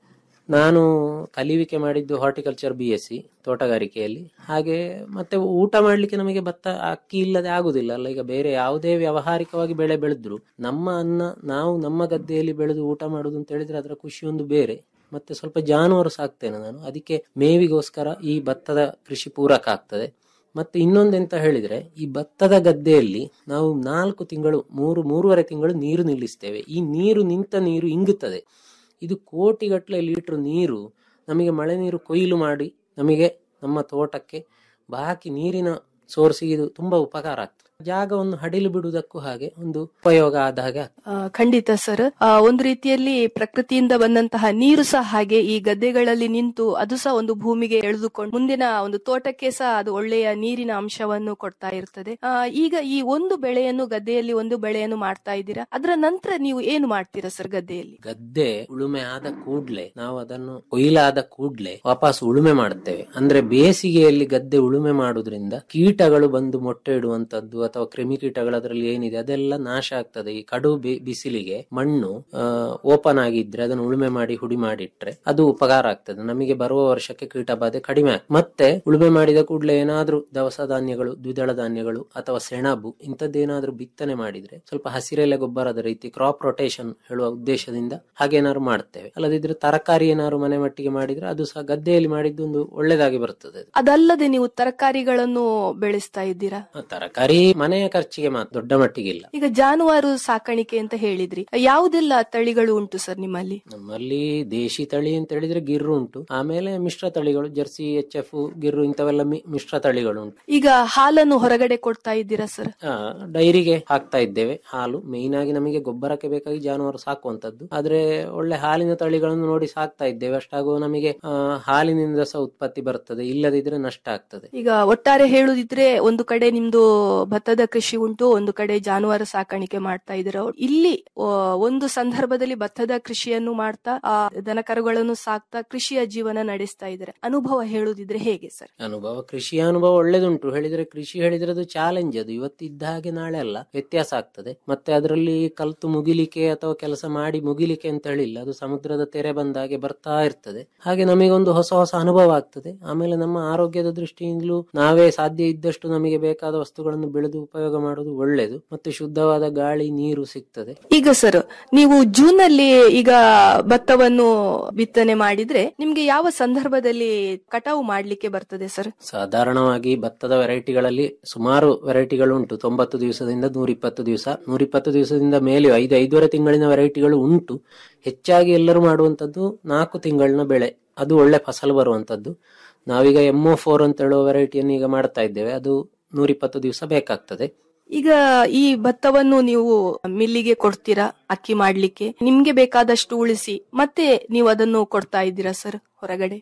ನಾನು ಕಲಿವಿಕೆ ಮಾಡಿದ್ದು ಹಾರ್ಟಿಕಲ್ಚರ್ ಬಿ ಎಸ್ ಸಿ ತೋಟಗಾರಿಕೆಯಲ್ಲಿ ಹಾಗೆ ಮತ್ತೆ ಊಟ ಮಾಡ್ಲಿಕ್ಕೆ ನಮಗೆ ಭತ್ತ ಅಕ್ಕಿ ಇಲ್ಲದೆ ಆಗುದಿಲ್ಲ ಅಲ್ಲ ಈಗ ಬೇರೆ ಯಾವುದೇ ವ್ಯಾವಹಾರಿಕವಾಗಿ ಬೆಳೆ ಬೆಳೆದ್ರು ನಮ್ಮ ಅನ್ನ ನಾವು ನಮ್ಮ ಗದ್ದೆಯಲ್ಲಿ ಬೆಳೆದು ಊಟ ಮಾಡುದು ಅಂತ ಹೇಳಿದ್ರೆ ಅದರ ಖುಷಿ ಒಂದು ಬೇರೆ ಮತ್ತೆ ಸ್ವಲ್ಪ ಜಾನುವಾರು ಸಾಕ್ತೇನೆ ನಾನು ಅದಕ್ಕೆ ಮೇವಿಗೋಸ್ಕರ ಈ ಭತ್ತದ ಕೃಷಿ ಪೂರಕ ಆಗ್ತದೆ ಮತ್ತೆ ಇನ್ನೊಂದೆಂತ ಹೇಳಿದ್ರೆ ಈ ಭತ್ತದ ಗದ್ದೆಯಲ್ಲಿ ನಾವು ನಾಲ್ಕು ತಿಂಗಳು ಮೂರು ಮೂರುವರೆ ತಿಂಗಳು ನೀರು ನಿಲ್ಲಿಸ್ತೇವೆ ಈ ನೀರು ನಿಂತ ನೀರು ಇಂಗುತ್ತದೆ ಇದು ಕೋಟಿಗಟ್ಟಲೆ ಲೀಟರ್ ನೀರು ನಮಗೆ ಮಳೆ ನೀರು ಕೊಯ್ಲು ಮಾಡಿ ನಮಗೆ ನಮ್ಮ ತೋಟಕ್ಕೆ ಬಾಕಿ ನೀರಿನ ಸೋರ್ಸಿಗೆ ಇದು ತುಂಬಾ ಉಪಕಾರ ಆಗ್ತದೆ ಜಾಗವನ್ನು ಹಡಿಲು ಬಿಡುವುದಕ್ಕೂ ಹಾಗೆ ಒಂದು ಉಪಯೋಗ ಆದ ಹಾಗೆ ಆಗ್ತದೆ. ಆ, ಖಂಡಿತ ಸರ್ ಆ, ಒಂದು ರೀತಿಯಲ್ಲಿ ಪ್ರಕೃತಿಯಿಂದ ಬಂದಂತಹ ನೀರು ಸಹ ಹಾಗೆ ಈ ಗದ್ದೆಗಳಲ್ಲಿ ನಿಂತು ಅದು ಸಹ ಒಂದು ಭೂಮಿಗೆ ಎಳೆದುಕೊಂಡು ಮುಂದಿನ ಒಂದು ತೋಟಕ್ಕೆ ಸಹ ಅದು ಒಳ್ಳೆಯ ನೀರಿನ ಅಂಶವನ್ನು ಕೊಡ್ತಾ ಇರ್ತದೆ ಆ, ಈಗ ಈ ಒಂದು ಬೆಳೆಯನ್ನು ಗದ್ದೆಯಲ್ಲಿ ಒಂದು ಬೆಳೆಯನ್ನು ಮಾಡ್ತಾ ಇದ್ದೀರಾ ಅದರ ನಂತರ ನೀವು ಏನು ಮಾಡ್ತೀರಾ ಸರ್ ಗದ್ದೆಯಲ್ಲಿ ಗದ್ದೆ ಉಳುಮೆ ಆದ ಕೂಡ್ಲೆ ನಾವು ಅದನ್ನು ಕೊಯ್ಲಾದ ಕೂಡ್ಲೆ ವಾಪಸ್ ಉಳುಮೆ ಮಾಡುತ್ತೇವೆ ಅಂದ್ರೆ ಬೇಸಿಗೆಯಲ್ಲಿ ಗದ್ದೆ ಉಳುಮೆ ಮಾಡುವುದರಿಂದ ಕೀಟಗಳು ಬಂದು ಮೊಟ್ಟೆ ಇಡುವಂತದ್ದು ಅಥವಾ ಕ್ರಿಮಿಕೀಟಗಳು ಅದರಲ್ಲಿ ಏನಿದೆ ಅದೆಲ್ಲ ನಾಶ ಆಗ್ತದೆ ಈ ಕಡು ಬಿ- ಬಿಸಿಲಿಗೆ ಮಣ್ಣು ಓಪನ್ ಆಗಿದ್ರೆ ಅದನ್ನು ಉಳುಮೆ ಮಾಡಿ ಹುಡಿ ಮಾಡಿಟ್ರೆ ಅದು ಉಪಕಾರ ಆಗ್ತದೆ ನಮಗೆ ಬರುವ ವರ್ಷಕ್ಕೆ ಕೀಟ ಬಾಧೆ ಕಡಿಮೆ ಆಗ್ತದೆ ಮತ್ತೆ ಉಳುಮೆ ಮಾಡಿದ ಕೂಡಲೇ ಏನಾದ್ರೂ ದವಸ ಧಾನ್ಯಗಳು ದ್ವಿದಳ ಧಾನ್ಯಗಳು ಅಥವಾ ಸೆಣಬು ಇಂಥದ್ದೇನಾದ್ರೂ ಬಿತ್ತನೆ ಮಾಡಿದ್ರೆ ಸ್ವಲ್ಪ ಹಸಿರೆಲೆ ಗೊಬ್ಬರದ ರೀತಿ ಕ್ರಾಪ್ ರೊಟೇಷನ್ ಹೇಳುವ ಉದ್ದೇಶದಿಂದ ಹಾಗೇನಾದ್ರು ಮಾಡ್ತೇವೆ ಅಲ್ಲದಿದ್ರೆ ತರಕಾರಿ ಏನಾದ್ರು ಮನೆ ಮಟ್ಟಿಗೆ ಮಾಡಿದ್ರೆ ಅದು ಸಹ ಗದ್ದೆಯಲ್ಲಿ ಮಾಡಿದ್ದು ಒಂದು ಒಳ್ಳೇದಾಗಿ ಬರ್ತದೆ ಅದು. ಅದಲ್ಲದೆ ನೀವು ತರಕಾರಿಗಳನ್ನು ಬೆಳೆಸ್ತಾ ಇದ್ದೀರಾ ಆ, ತರಕಾರಿ ಮನೆಯ ಖರ್ಚಿಗೆ ಮಾತ್ರ ದೊಡ್ಡ ಮಟ್ಟಿಗೆ ಇಲ್ಲ ಈಗ ಜಾನುವಾರು ಸಾಕಾಣಿಕೆ ಅಂತ ಹೇಳಿದ್ರಿ ಯಾವುದೆಲ್ಲ ತಳಿಗಳು ಉಂಟು ಸರ್ ನಿಮ್ಮಲ್ಲಿ ನಮ್ಮಲ್ಲಿ ದೇಶಿ ತಳಿ ಅಂತ ಹೇಳಿದ್ರೆ ಗಿರ್ರು ಉಂಟು ಆಮೇಲೆ ಮಿಶ್ರ ತಳಿಗಳು ಜರ್ಸಿ ಎಚ್ ಎಫ್ ಗಿರ್ರು ಇಂಥವೆಲ್ಲ ಮಿ- ಮಿಶ್ರ ತಳಿಗಳು ಉಂಟು ಈಗ ಹಾಲನ್ನು ಹೊರಗಡೆ ಕೊಡ್ತಾ ಇದ್ದೀರಾ ಸರ್ ಆ, ಡೈರಿಗೆ ಹಾಕ್ತಾ ಇದ್ದೇವೆ ಹಾಲು ಮೇಯ್ನ್ ಆಗಿ ನಮಗೆ ಗೊಬ್ಬರಕ್ಕೆ ಬೇಕಾಗಿ ಜಾನುವಾರು ಸಾಕುವಂತದ್ದು ಆದ್ರೆ ಒಳ್ಳೆ ಹಾಲಿನ ತಳಿಗಳನ್ನು ನೋಡಿ ಸಾಕ್ತಾ ಇದ್ದೇವೆ ಅಷ್ಟಾಗುವ ನಮಗೆ ಆ, ಹಾಲಿನಿಂದ ಸಹ ಉತ್ಪತ್ತಿ ಬರ್ತದೆ ಇಲ್ಲದಿದ್ರೆ ನಷ್ಟ ಆಗ್ತದೆ ಈಗ ಒಟ್ಟಾರೆ ಹೇಳುದಿದ್ರೆ ಒಂದು ಕಡೆ ನಿಮ್ದು ಭತ್ತದ ಕೃಷಿ ಉಂಟು ಒಂದು ಕಡೆ ಜಾನುವಾರು ಸಾಕಾಣಿಕೆ ಮಾಡ್ತಾ ಇದ್ದೀರಾ ಇಲ್ಲಿ ಆ, ಒಂದು ಸಂದರ್ಭದಲ್ಲಿ ಭತ್ತದ ಕೃಷಿಯನ್ನು ಮಾಡ್ತಾ ಆ ದನಕರುಗಳನ್ನು ಸಾಕ್ತಾ ಕೃಷಿಯ ಜೀವನ ನಡೆಸ್ತಾ ಇದ್ದಾರೆ ಅನುಭವ ಹೇಳುದಿದ್ರೆ ಹೇಗೆ ಸರ್ ಅನುಭವ ಕೃಷಿಯ ಅನುಭವ ಒಳ್ಳೇದುಂಟು ಹೇಳಿದ್ರೆ ಕೃಷಿ ಹೇಳಿದ್ರೆ ಅದು ಚಾಲೆಂಜ್ ಅದು ಇವತ್ತಿದ್ದ ಹಾಗೆ ನಾಳೆ ಅಲ್ಲ ವ್ಯತ್ಯಾಸ ಆಗ್ತದೆ ಮತ್ತೆ ಅದರಲ್ಲಿ ಕಲ್ತು ಮುಗಿಲಿಕ್ಕೆ ಅಥವಾ ಕೆಲಸ ಮಾಡಿ ಮುಗಿಲಿಕ್ಕೆ ಅಂತ ಹೇಳಿಲ್ಲ ಅದು ಸಮುದ್ರದ ತೆರೆ ಬಂದ ಹಾಗೆ ಬರ್ತಾ ಇರ್ತದೆ ಹಾಗೆ ನಮಗೊಂದು ಹೊಸ ಹೊಸ ಅನುಭವ ಆಗ್ತದೆ ಆಮೇಲೆ ನಮ್ಮ ಆರೋಗ್ಯದ ದೃಷ್ಟಿಯಿಂದಲೂ ನಾವೇ ಸಾಧ್ಯ ಇದ್ದಷ್ಟು ನಮಗೆ ಬೇಕಾದ ವಸ್ತುಗಳನ್ನು ಬೆಳೆದು ಉಪಯೋಗ ಮಾಡೋದು ಒಳ್ಳೆಯದು ಮತ್ತೆ ಶುದ್ಧವಾದ ಗಾಳಿ ನೀರು ಸಿಗ್ತದೆ ಈಗ ಸರ್ ನೀವು ಜೂನ್ ಅಲ್ಲಿ ಈಗ ಭತ್ತವನ್ನು ಬಿತ್ತನೆ ಮಾಡಿದ್ರೆ ನಿಮ್ಗೆ ಯಾವ ಸಂದರ್ಭದಲ್ಲಿ ಕಟಾವು ಮಾಡ್ಲಿಕ್ಕೆ ಬರ್ತದೆ ಸರ್ ಸಾಧಾರಣವಾಗಿ ಭತ್ತದ ವೆರೈಟಿಗಳಲ್ಲಿ ಸುಮಾರು ವೆರೈಟಿಗಳು ಉಂಟು ತೊಂಬತ್ತು ದಿವಸದಿಂದ ನೂರಿಪ್ಪತ್ತು ದಿವಸ ನೂರಿಪ್ಪತ್ತು ದಿವಸದಿಂದ ಮೇಲೆ ಐದು ಐದೂವರೆ ತಿಂಗಳಿನ ವೆರೈಟಿಗಳು ಉಂಟು ಹೆಚ್ಚಾಗಿ ಎಲ್ಲರೂ ಮಾಡುವಂತದ್ದು ನಾಲ್ಕು ತಿಂಗಳಿನ ಬೆಳೆ ಅದು ಒಳ್ಳೆ ಫಸಲು ಬರುವಂತದ್ದು ನಾವೀಗ ಎಮ್ಒ ಫೋರ್ ಅಂತ ಹೇಳುವ ವೆರೈಟಿಯನ್ನು ಈಗ ಮಾಡ್ತಾ ಇದ್ದೇವೆ ಅದು ನೂರಿಪ್ಪತ್ತು ದಿವಸ ಬೇಕಾಗ್ತದೆ ಈಗ ಈ ಭತ್ತವನ್ನು ನೀವು ಮಿಲ್ಲಿಗೆ ಕೊಡ್ತೀರಾ ಅಕ್ಕಿ ಮಾಡ್ಲಿಕ್ಕೆ ನಿಮ್ಗೆ ಬೇಕಾದಷ್ಟು ಉಳಿಸಿ ಮತ್ತೆ ನೀವು ಅದನ್ನು ಕೊಡ್ತಾ ಇದ್ದೀರಾ ಸರ್ ಹೊರಗಡೆ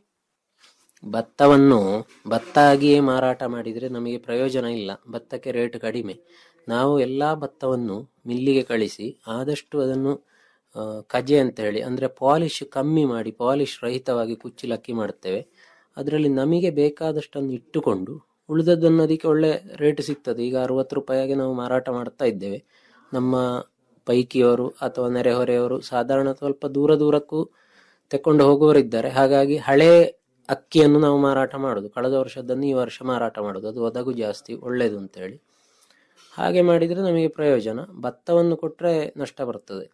ಭತ್ತವನ್ನು ಭತ್ತ ಆಗಿಯೇ ಮಾರಾಟ ಮಾಡಿದರೆ ನಮಗೆ ಪ್ರಯೋಜನ ಇಲ್ಲ ಭತ್ತಕ್ಕೆ ರೇಟ್ ಕಡಿಮೆ ನಾವು ಎಲ್ಲಾ ಭತ್ತವನ್ನು ಮಿಲ್ಲಿಗೆ ಕಳಿಸಿ ಆದಷ್ಟು ಅದನ್ನು ಆ, ಕಜೆ ಅಂತ ಹೇಳಿ ಅಂದ್ರೆ ಪಾಲಿಶ್ ಕಮ್ಮಿ ಮಾಡಿ ಪಾಲಿಶ್ ರಹಿತವಾಗಿ ಕುಚ್ಚಿಲಕ್ಕಿ ಮಾಡ್ತೇವೆ ಅದರಲ್ಲಿ ನಮಗೆ ಬೇಕಾದಷ್ಟನ್ನು ಇಟ್ಟುಕೊಂಡು ಉಳಿದದ್ದನ್ನು ಅದಕ್ಕೆ ಒಳ್ಳೆ ರೇಟ್ ಸಿಗ್ತದೆ ಈಗ ಅರವತ್ತು ರೂಪಾಯಿಗೆ ನಾವು ಮಾರಾಟ ಮಾಡ್ತಾ ಇದ್ದೇವೆ ನಮ್ಮ ಪೈಕಿಯವರು ಅಥವಾ ನೆರೆಹೊರೆಯವರು ಸಾಧಾರಣ ಸ್ವಲ್ಪ ದೂರ ದೂರಕ್ಕೂ ತೆಕೊಂಡು ಹೋಗುವವರಿದ್ದಾರೆ ಹಾಗಾಗಿ ಹಳೆ ಅಕ್ಕಿಯನ್ನು ನಾವು ಮಾರಾಟ ಮಾಡೋದು ಕಳೆದ ವರ್ಷದನ್ನು ಈ ವರ್ಷ ಮಾರಾಟ ಮಾಡೋದು ಅದು ಒದಗು ಜಾಸ್ತಿ ಒಳ್ಳೇದು ಅಂತ ಹೇಳಿ ಹಾಗೆ ಮಾಡಿದ್ರೆ ನಮಗೆ ಪ್ರಯೋಜನ ಭತ್ತವನ್ನು ಕೊಟ್ರೆ ನಷ್ಟ ಬರ್ತದೆ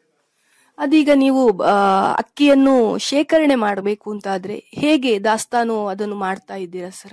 ಅದೀಗ ನೀವು ಆ, ಅಕ್ಕಿಯನ್ನು ಶೇಖರಣೆ ಮಾಡಬೇಕು ಅಂತಾದ್ರೆ ಹೇಗೆ ದಾಸ್ತಾನು ಅದನ್ನು ಮಾಡ್ತಾ ಇದ್ದೀರಾ ಸರ್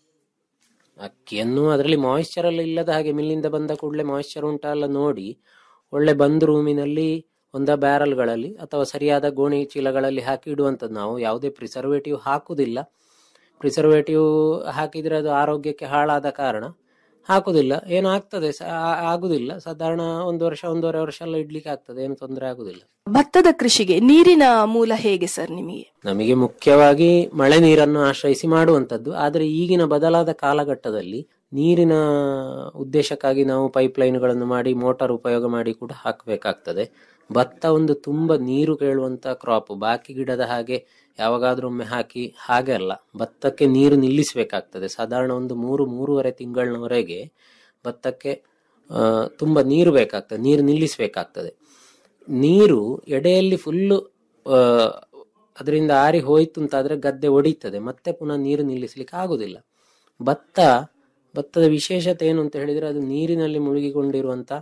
ಅಕ್ಕಿಯನ್ನು ಅದರಲ್ಲಿ ಮಾಯಿಶ್ಚರ್ ಎಲ್ಲ ಇಲ್ಲದ ಹಾಗೆ ಮಿಲ್ಲಿಂದ ಬಂದ ಕೂಡಲೇ ಮಾಯಿಶ್ಚರ್ ಉಂಟಾ ಎಲ್ಲ ನೋಡಿ ಒಳ್ಳೆ ಬಂದ್ ರೂಮಿನಲ್ಲಿ ಒಂದ ಬ್ಯಾರಲ್ಗಳಲ್ಲಿ ಅಥವಾ ಸರಿಯಾದ ಗೋಣಿ ಚೀಲಗಳಲ್ಲಿ ಹಾಕಿ ಇಡುವಂಥದ್ದು ನಾವು ಯಾವುದೇ ಪ್ರಿಸರ್ವೇಟಿವ್ ಹಾಕುವುದಿಲ್ಲ ಪ್ರಿಸರ್ವೇಟಿವ್ ಹಾಕಿದ್ರೆ ಅದು ಆರೋಗ್ಯಕ್ಕೆ ಹಾಳಾದ ಕಾರಣ ಹಾಕುದಿಲ್ಲ ಏನು ಆಗ್ತದೆ ಸ- ಆ- ಆಗುದಿಲ್ಲ ಸಾಧಾರಣ ಒಂದು ವರ್ಷ ಒಂದೂವರೆ ವರ್ಷ ಎಲ್ಲ ಇಡ್ಲಿಕ್ಕೆ ಆಗ್ತದೆ ಏನು ತೊಂದರೆ ಆಗುದಿಲ್ಲ ಭತ್ತದ ಕೃಷಿಗೆ ನೀರಿನ ಮೂಲ ಹೇಗೆ ಸರ್ ನಿಮಗೆ ನಮಗೆ ಮುಖ್ಯವಾಗಿ ಮಳೆ ನೀರನ್ನು ಆಶ್ರಯಿಸಿ ಮಾಡುವಂತದ್ದು ಆದರೆ ಈಗಿನ ಬದಲಾದ ಕಾಲಘಟ್ಟದಲ್ಲಿ ನೀರಿನ ಉದ್ದೇಶಕ್ಕಾಗಿ ನಾವು ಪೈಪ್ ಲೈನ್ಗಳನ್ನು ಮಾಡಿ ಮೋಟಾರ್ ಉಪಯೋಗ ಮಾಡಿ ಕೂಡ ಹಾಕಬೇಕಾಗ್ತದೆ ಭತ್ತ ಒಂದು ತುಂಬಾ ನೀರು ಕೇಳುವಂತ ಕ್ರಾಪ್ ಬಾಕಿ ಗಿಡದ ಹಾಗೆ ಯಾವಾಗಾದ್ರೂ ಒಮ್ಮೆ ಹಾಕಿ ಹಾಗೆ ಅಲ್ಲ ಭತ್ತಕ್ಕೆ ನೀರು ನಿಲ್ಲಿಸಬೇಕಾಗ್ತದೆ ಸಾಧಾರಣ ಒಂದು ಮೂರು ಮೂರುವರೆ ತಿಂಗಳಿನವರೆಗೆ ಭತ್ತಕ್ಕೆ ಆ, ತುಂಬಾ ನೀರು ಬೇಕಾಗ್ತದೆ ನೀರು ನಿಲ್ಲಿಸಬೇಕಾಗ್ತದೆ ನೀರು ಎಡೆಯಲ್ಲಿ ಫುಲ್ಲು ಅದರಿಂದ ಆರಿ ಹೋಯ್ತು ಅಂತಾದ್ರೆ ಗದ್ದೆ ಒಡೀತದೆ ಮತ್ತೆ ಪುನಃ ನೀರು ನಿಲ್ಲಿಸ್ಲಿಕ್ಕೆ ಆಗುದಿಲ್ಲ ಭತ್ತ ಭತ್ತದ ವಿಶೇಷತೆ ಏನು ಅಂತ ಹೇಳಿದ್ರೆ ಅದು ನೀರಿನಲ್ಲಿ ಮುಳುಗಿಕೊಂಡಿರುವಂತ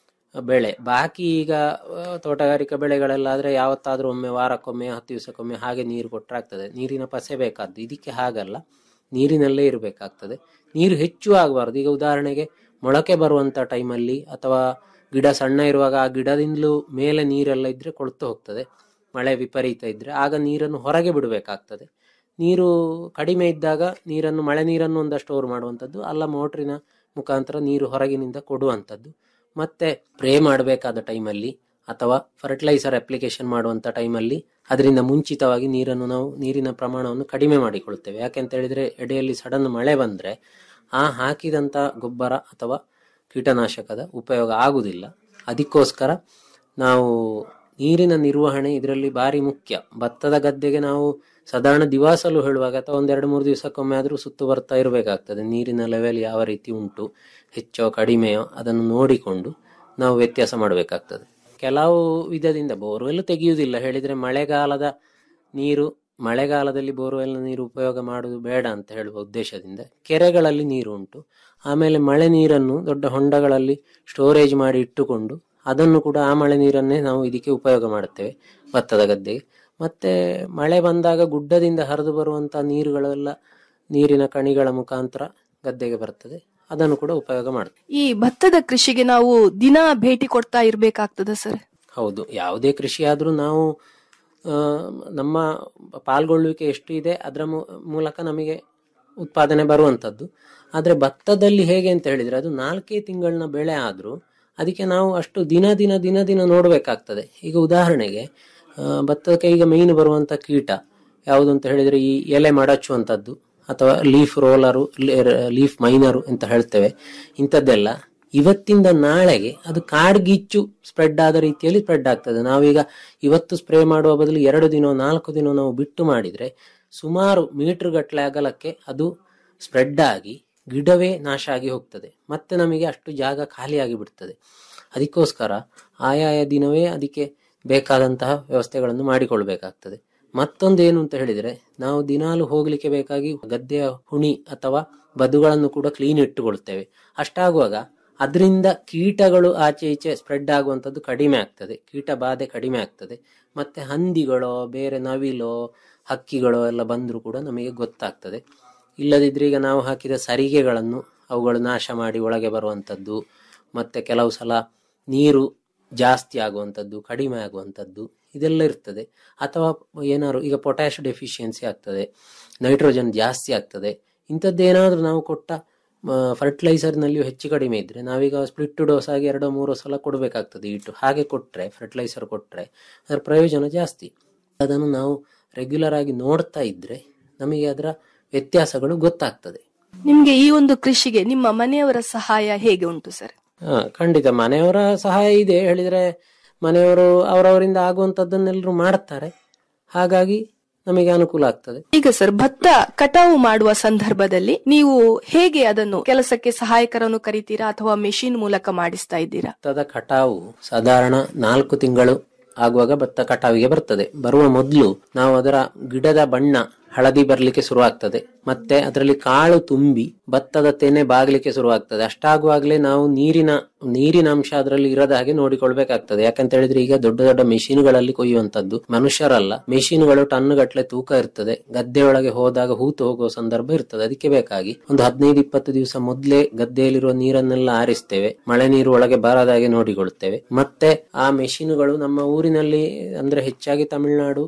ಬೆಳೆ ಬಾಕಿ ಈಗ ಆ, ತೋಟಗಾರಿಕಾ ಬೆಳೆಗಳೆಲ್ಲಾದ್ರೆ ಯಾವತ್ತಾದ್ರೂ ಒಮ್ಮೆ ವಾರಕ್ಕೊಮ್ಮೆ ಹತ್ತು ದಿವಸಕ್ಕೊಮ್ಮೆ ಹಾಗೆ ನೀರು ಕೊಟ್ಟರೆ ಆಗ್ತದೆ ನೀರಿನ ಪಸೆ ಬೇಕಾದ್ದು ಇದಕ್ಕೆ ಹಾಗಲ್ಲ ನೀರಿನಲ್ಲೇ ಇರಬೇಕಾಗ್ತದೆ ನೀರು ಹೆಚ್ಚು ಆಗಬಾರ್ದು ಈಗ ಉದಾಹರಣೆಗೆ ಮೊಳಕೆ ಬರುವಂತ ಟೈಮಲ್ಲಿ ಅಥವಾ ಗಿಡ ಸಣ್ಣ ಇರುವಾಗ ಆ ಗಿಡದಿಂದಲೂ ಮೇಲೆ ನೀರೆಲ್ಲ ಇದ್ರೆ ಕೊಳ್ತು ಹೋಗ್ತದೆ ಮಳೆ ವಿಪರೀತ ಇದ್ರೆ ಆಗ ನೀರನ್ನು ಹೊರಗೆ ಬಿಡಬೇಕಾಗ್ತದೆ ನೀರು ಕಡಿಮೆ ಇದ್ದಾಗ ನೀರನ್ನು ಮಳೆ ನೀರನ್ನು ಒಂದಷ್ಟು ಸ್ಟೋರ್ ಮಾಡುವಂಥದ್ದು ಅಲ್ಲ ಮೋಟ್ರಿನ ಮುಖಾಂತರ ನೀರು ಹೊರಗಿನಿಂದ ಕೊಡುವಂಥದ್ದು ಮತ್ತೆ ಸ್ಪ್ರೇ ಮಾಡಬೇಕಾದ ಟೈಮಲ್ಲಿ ಅಥವಾ ಫರ್ಟಿಲೈಸರ್ ಅಪ್ಲಿಕೇಶನ್ ಮಾಡುವಂತ ಟೈಮಲ್ಲಿ ಅದರಿಂದ ಮುಂಚಿತವಾಗಿ ನೀರನ್ನು ನಾವು ನೀರಿನ ಪ್ರಮಾಣವನ್ನು ಕಡಿಮೆ ಮಾಡಿಕೊಳ್ತೇವೆ ಯಾಕೆಂತ ಹೇಳಿದ್ರೆ ಎಡೆಯಲ್ಲಿ ಸಡನ್ ಮಳೆ ಬಂದ್ರೆ ಆ ಹಾಕಿದಂತ ಗೊಬ್ಬರ ಅಥವಾ ಕೀಟನಾಶಕದ ಉಪಯೋಗ ಆಗುವುದಿಲ್ಲ ಅದಕ್ಕೋಸ್ಕರ ನಾವು ನೀರಿನ ನಿರ್ವಹಣೆ ಇದರಲ್ಲಿ ಭಾರಿ ಮುಖ್ಯ ಭತ್ತದ ಗದ್ದೆಗೆ ನಾವು ಸಾಧಾರಣ ದಿವಾಸಲು ಹೇಳುವಾಗ ಅಥವಾ ಒಂದೆರಡು ಮೂರು ದಿವಸಕ್ಕೊಮ್ಮೆ ಆದರೂ ಸುತ್ತು ಬರ್ತಾ ಇರಬೇಕಾಗ್ತದೆ ನೀರಿನ ಲೆವೆಲ್ ಯಾವ ರೀತಿ ಉಂಟು ಹೆಚ್ಚೋ ಕಡಿಮೆಯೋ ಅದನ್ನು ನೋಡಿಕೊಂಡು ನಾವು ವ್ಯತ್ಯಾಸ ಮಾಡಬೇಕಾಗ್ತದೆ ಕೆಲವು ವಿಧದಿಂದ ಬೋರ್ವೆಲ್ ತೆಗೆಯುವುದಿಲ್ಲ ಹೇಳಿದ್ರೆ ಮಳೆಗಾಲದ ನೀರು ಮಳೆಗಾಲದಲ್ಲಿ ಬೋರ್ವೆಲ್ ನೀರು ಉಪಯೋಗ ಮಾಡುವುದು ಬೇಡ ಅಂತ ಹೇಳುವ ಉದ್ದೇಶದಿಂದ ಕೆರೆಗಳಲ್ಲಿ ನೀರು ಉಂಟು ಆಮೇಲೆ ಮಳೆ ನೀರನ್ನು ದೊಡ್ಡ ಹೊಂಡಗಳಲ್ಲಿ ಸ್ಟೋರೇಜ್ ಮಾಡಿ ಇಟ್ಟುಕೊಂಡು ಅದನ್ನು ಕೂಡ ಆ ಮಳೆ ನೀರನ್ನೇ ನಾವು ಇದಕ್ಕೆ ಉಪಯೋಗ ಮಾಡುತ್ತೇವೆ ಭತ್ತದ ಗದ್ದೆಗೆ ಮತ್ತೆ ಮಳೆ ಬಂದಾಗ ಗುಡ್ಡದಿಂದ ಹರಿದು ಬರುವಂತ ನೀರುಗಳೆಲ್ಲ ನೀರಿನ ಕಣಿಗಳ ಮುಖಾಂತರ ಗದ್ದೆಗೆ ಬರ್ತದೆ ಅದನ್ನು ಕೂಡ ಉಪಯೋಗ ಮಾಡ್ತೇವೆ ಈ ಭತ್ತದ ಕೃಷಿಗೆ ನಾವು ದಿನ ಭೇಟಿ ಕೊಡ್ತಾ ಇರ್ಬೇಕಾಗ್ತದ ಸರ್ ಹೌದು ಯಾವುದೇ ಕೃಷಿ ಆದ್ರೂ ನಾವು ಆ, ನಮ್ಮ ಪಾಲ್ಗೊಳ್ಳುವಿಕೆ ಎಷ್ಟು ಇದೆ ಅದರ ಮೂ- ಮೂಲಕ ನಮಗೆ ಉತ್ಪಾದನೆ ಬರುವಂತದ್ದು ಆದ್ರೆ ಭತ್ತದಲ್ಲಿ ಹೇಗೆ ಅಂತ ಹೇಳಿದ್ರೆ ಅದು ನಾಲ್ಕೇ ತಿಂಗಳಿನ ಬೆಳೆ ಆದ್ರೂ ಅದಕ್ಕೆ ನಾವು ಅಷ್ಟು ದಿನ ದಿನ ದಿನ ದಿನ ನೋಡ್ಬೇಕಾಗ್ತದೆ ಈಗ ಉದಾಹರಣೆಗೆ ಆ, ಭತ್ತಕ್ಕೆ ಈಗ ಮೇಯ್ನ್ ಬರುವಂತ ಕೀಟ ಯಾವುದು ಅಂತ ಹೇಳಿದ್ರೆ ಈ ಎಲೆ ಮಡಚುವಂತದ್ದು ಅಥವಾ ಲೀಫ್ ರೋಲರು ಲೀಫ್ ಮೈನರು ಅಂತ ಹೇಳ್ತೇವೆ ಇಂಥದ್ದೆಲ್ಲ ಇವತ್ತಿಂದ ನಾಳೆಗೆ ಅದು ಕಾಡ್ಗಿಚ್ಚು ಸ್ಪ್ರೆಡ್ ಆದ ರೀತಿಯಲ್ಲಿ ಸ್ಪ್ರೆಡ್ ಆಗ್ತದೆ ನಾವೀಗ ಇವತ್ತು ಸ್ಪ್ರೇ ಮಾಡುವ ಬದಲು ಎರಡು ದಿನ ನಾಲ್ಕು ದಿನ ನಾವು ಬಿಟ್ಟು ಮಾಡಿದ್ರೆ ಸುಮಾರು ಮೀಟರ್ ಗಟ್ಟಲೆ ಅಗಲಕ್ಕೆ ಅದು ಸ್ಪ್ರೆಡ್ ಆಗಿ ಗಿಡವೇ ನಾಶ ಆಗಿ ಹೋಗ್ತದೆ ಮತ್ತೆ ನಮಗೆ ಅಷ್ಟು ಜಾಗ ಖಾಲಿಯಾಗಿ ಬಿಡ್ತದೆ ಅದಕ್ಕೋಸ್ಕರ ಆಯಾಯ ದಿನವೇ ಅದಕ್ಕೆ ಬೇಕಾದಂತಹ ವ್ಯವಸ್ಥೆಗಳನ್ನು ಮಾಡಿಕೊಳ್ಬೇಕಾಗ್ತದೆ ಮತ್ತೊಂದು ಏನು ಅಂತ ಹೇಳಿದ್ರೆ ನಾವು ದಿನಾಲು ಹೋಗ್ಲಿಕ್ಕೆ ಬೇಕಾಗಿ ಗದ್ದೆಯ ಹುಣಿ ಅಥವಾ ಬದುಗಳನ್ನು ಕೂಡ ಕ್ಲೀನ್ ಇಟ್ಟುಕೊಳ್ತೇವೆ ಅಷ್ಟಾಗುವಾಗ ಅದರಿಂದ ಕೀಟಗಳು ಆಚೆ ಈಚೆ ಸ್ಪ್ರೆಡ್ ಆಗುವಂಥದ್ದು ಕಡಿಮೆ ಆಗ್ತದೆ ಕೀಟ ಬಾಧೆ ಕಡಿಮೆ ಆಗ್ತದೆ ಮತ್ತೆ ಹಂದಿಗಳೋ ಬೇರೆ ನವಿಲೋ ಹಕ್ಕಿಗಳೋ ಎಲ್ಲ ಬಂದರೂ ಕೂಡ ನಮಗೆ ಗೊತ್ತಾಗ್ತದೆ ಇಲ್ಲದಿದ್ರೆ ಈಗ ನಾವು ಹಾಕಿದ ಸರಿಗೆಗಳನ್ನು ಅವುಗಳು ನಾಶ ಮಾಡಿ ಒಳಗೆ ಬರುವಂಥದ್ದು ಮತ್ತೆ ಕೆಲವು ಸಲ ನೀರು ಜಾಸ್ತಿ ಆಗುವಂಥದ್ದು ಕಡಿಮೆ ಆಗುವಂಥದ್ದು ಇದೆಲ್ಲ ಇರ್ತದೆ ಅಥವಾ ಏನಾದ್ರು ಈಗ ಪೊಟ್ಯಾಶ್ ಡೆಫಿಷಿಯನ್ಸಿ ಆಗ್ತದೆ ನೈಟ್ರೋಜನ್ ಜಾಸ್ತಿ ಆಗ್ತದೆ ಇಂಥದ್ದೇನಾದ್ರೂ ನಾವು ಕೊಟ್ಟ ಫರ್ಟಿಲೈಸರ್ನಲ್ಲಿಯೂ ಹೆಚ್ಚು ಕಡಿಮೆ ಇದ್ರೆ ನಾವೀಗ ಸ್ಪ್ಲಿಟ್ ಡೋಸ್ ಆಗಿ ಎರಡೋ ಮೂರೋ ಸಲ ಕೊಡಬೇಕಾಗ್ತದೆ ಇಟ್ಟು ಹಾಗೆ ಕೊಟ್ರೆ ಫರ್ಟಿಲೈಸರ್ ಕೊಟ್ರೆ ಅದರ ಪ್ರಯೋಜನ ಜಾಸ್ತಿ ಅದನ್ನು ನಾವು ರೆಗ್ಯುಲರ್ ಆಗಿ ನೋಡ್ತಾ ಇದ್ರೆ ನಮಗೆ ಅದರ ವ್ಯತ್ಯಾಸಗಳು ಗೊತ್ತಾಗ್ತದೆ ನಿಮ್ಗೆ ಈ ಒಂದು ಕೃಷಿಗೆ ನಿಮ್ಮ ಮನೆಯವರ ಸಹಾಯ ಹೇಗೆ ಉಂಟು ಸರ್ ಹಾ ಖಂಡಿತ ಮನೆಯವರ ಸಹಾಯ ಇದೆ ಹೇಳಿದ್ರೆ ಮನೆಯವರು ಅವರವರಿಂದ ಆಗುವಂತದ್ದನ್ನೆಲ್ಲರೂ ಮಾಡ್ತಾರೆ ಹಾಗಾಗಿ ನಮಗೆ ಅನುಕೂಲ ಆಗ್ತದೆ ಈಗ ಸರ್ ಭತ್ತ ಕಟಾವು ಮಾಡುವ ಸಂದರ್ಭದಲ್ಲಿ ನೀವು ಹೇಗೆ ಅದನ್ನು ಕೆಲಸಕ್ಕೆ ಸಹಾಯಕರನ್ನು ಕರಿತೀರಾ ಅಥವಾ ಮೆಷಿನ್ ಮೂಲಕ ಮಾಡಿಸ್ತಾ ಇದ್ದೀರಾ ಭತ್ತದ ಕಟಾವು ಸಾಧಾರಣ ನಾಲ್ಕು ತಿಂಗಳು ಆಗುವಾಗ ಭತ್ತ ಕಟಾವಿಗೆ ಬರ್ತದೆ ಬರುವ ಮೊದಲು ನಾವು ಅದರ ಗಿಡದ ಬಣ್ಣ ಹಳದಿ ಬರ್ಲಿಕ್ಕೆ ಶುರುವಾಗ್ತದೆ ಮತ್ತೆ ಅದರಲ್ಲಿ ಕಾಳು ತುಂಬಿ ಭತ್ತದ ತೆನೆ ಬಾಗ್ಲಿಕ್ಕೆ ಶುರುವಾಗ್ತದೆ ಅಷ್ಟಾಗುವಾಗಲೇ ನಾವು ನೀರಿನ ನೀರಿನ ಅಂಶ ಅದರಲ್ಲಿ ಇರದ ಹಾಗೆ ನೋಡಿಕೊಳ್ಬೇಕಾಗ್ತದೆ ಯಾಕಂತ ಹೇಳಿದ್ರೆ ಈಗ ದೊಡ್ಡ ದೊಡ್ಡ ಮೆಷಿನ್ಗಳಲ್ಲಿ ಕೊಯ್ಯುವಂತದ್ದು ಮನುಷ್ಯರಲ್ಲ ಮೆಷಿನ್ಗಳು ಟನ್ ಗಟ್ಲೆ ತೂಕ ಇರ್ತದೆ ಗದ್ದೆಯೊಳಗೆ ಹೋದಾಗ ಹೂತು ಹೋಗುವ ಸಂದರ್ಭ ಇರ್ತದೆ ಅದಕ್ಕೆ ಬೇಕಾಗಿ ಒಂದು ಹದಿನೈದು ಇಪ್ಪತ್ತು ದಿವಸ ಮೊದಲೇ ಗದ್ದೆಯಲ್ಲಿರುವ ನೀರನ್ನೆಲ್ಲ ಆರಿಸ್ತೇವೆ ಮಳೆ ನೀರು ಒಳಗೆ ಬಾರದ ಹಾಗೆ ನೋಡಿಕೊಳ್ತೇವೆ ಮತ್ತೆ ಆ ಮೆಷಿನ್ಗಳು ನಮ್ಮ ಊರಿನಲ್ಲಿ ಅಂದ್ರೆ ಹೆಚ್ಚಾಗಿ ತಮಿಳುನಾಡು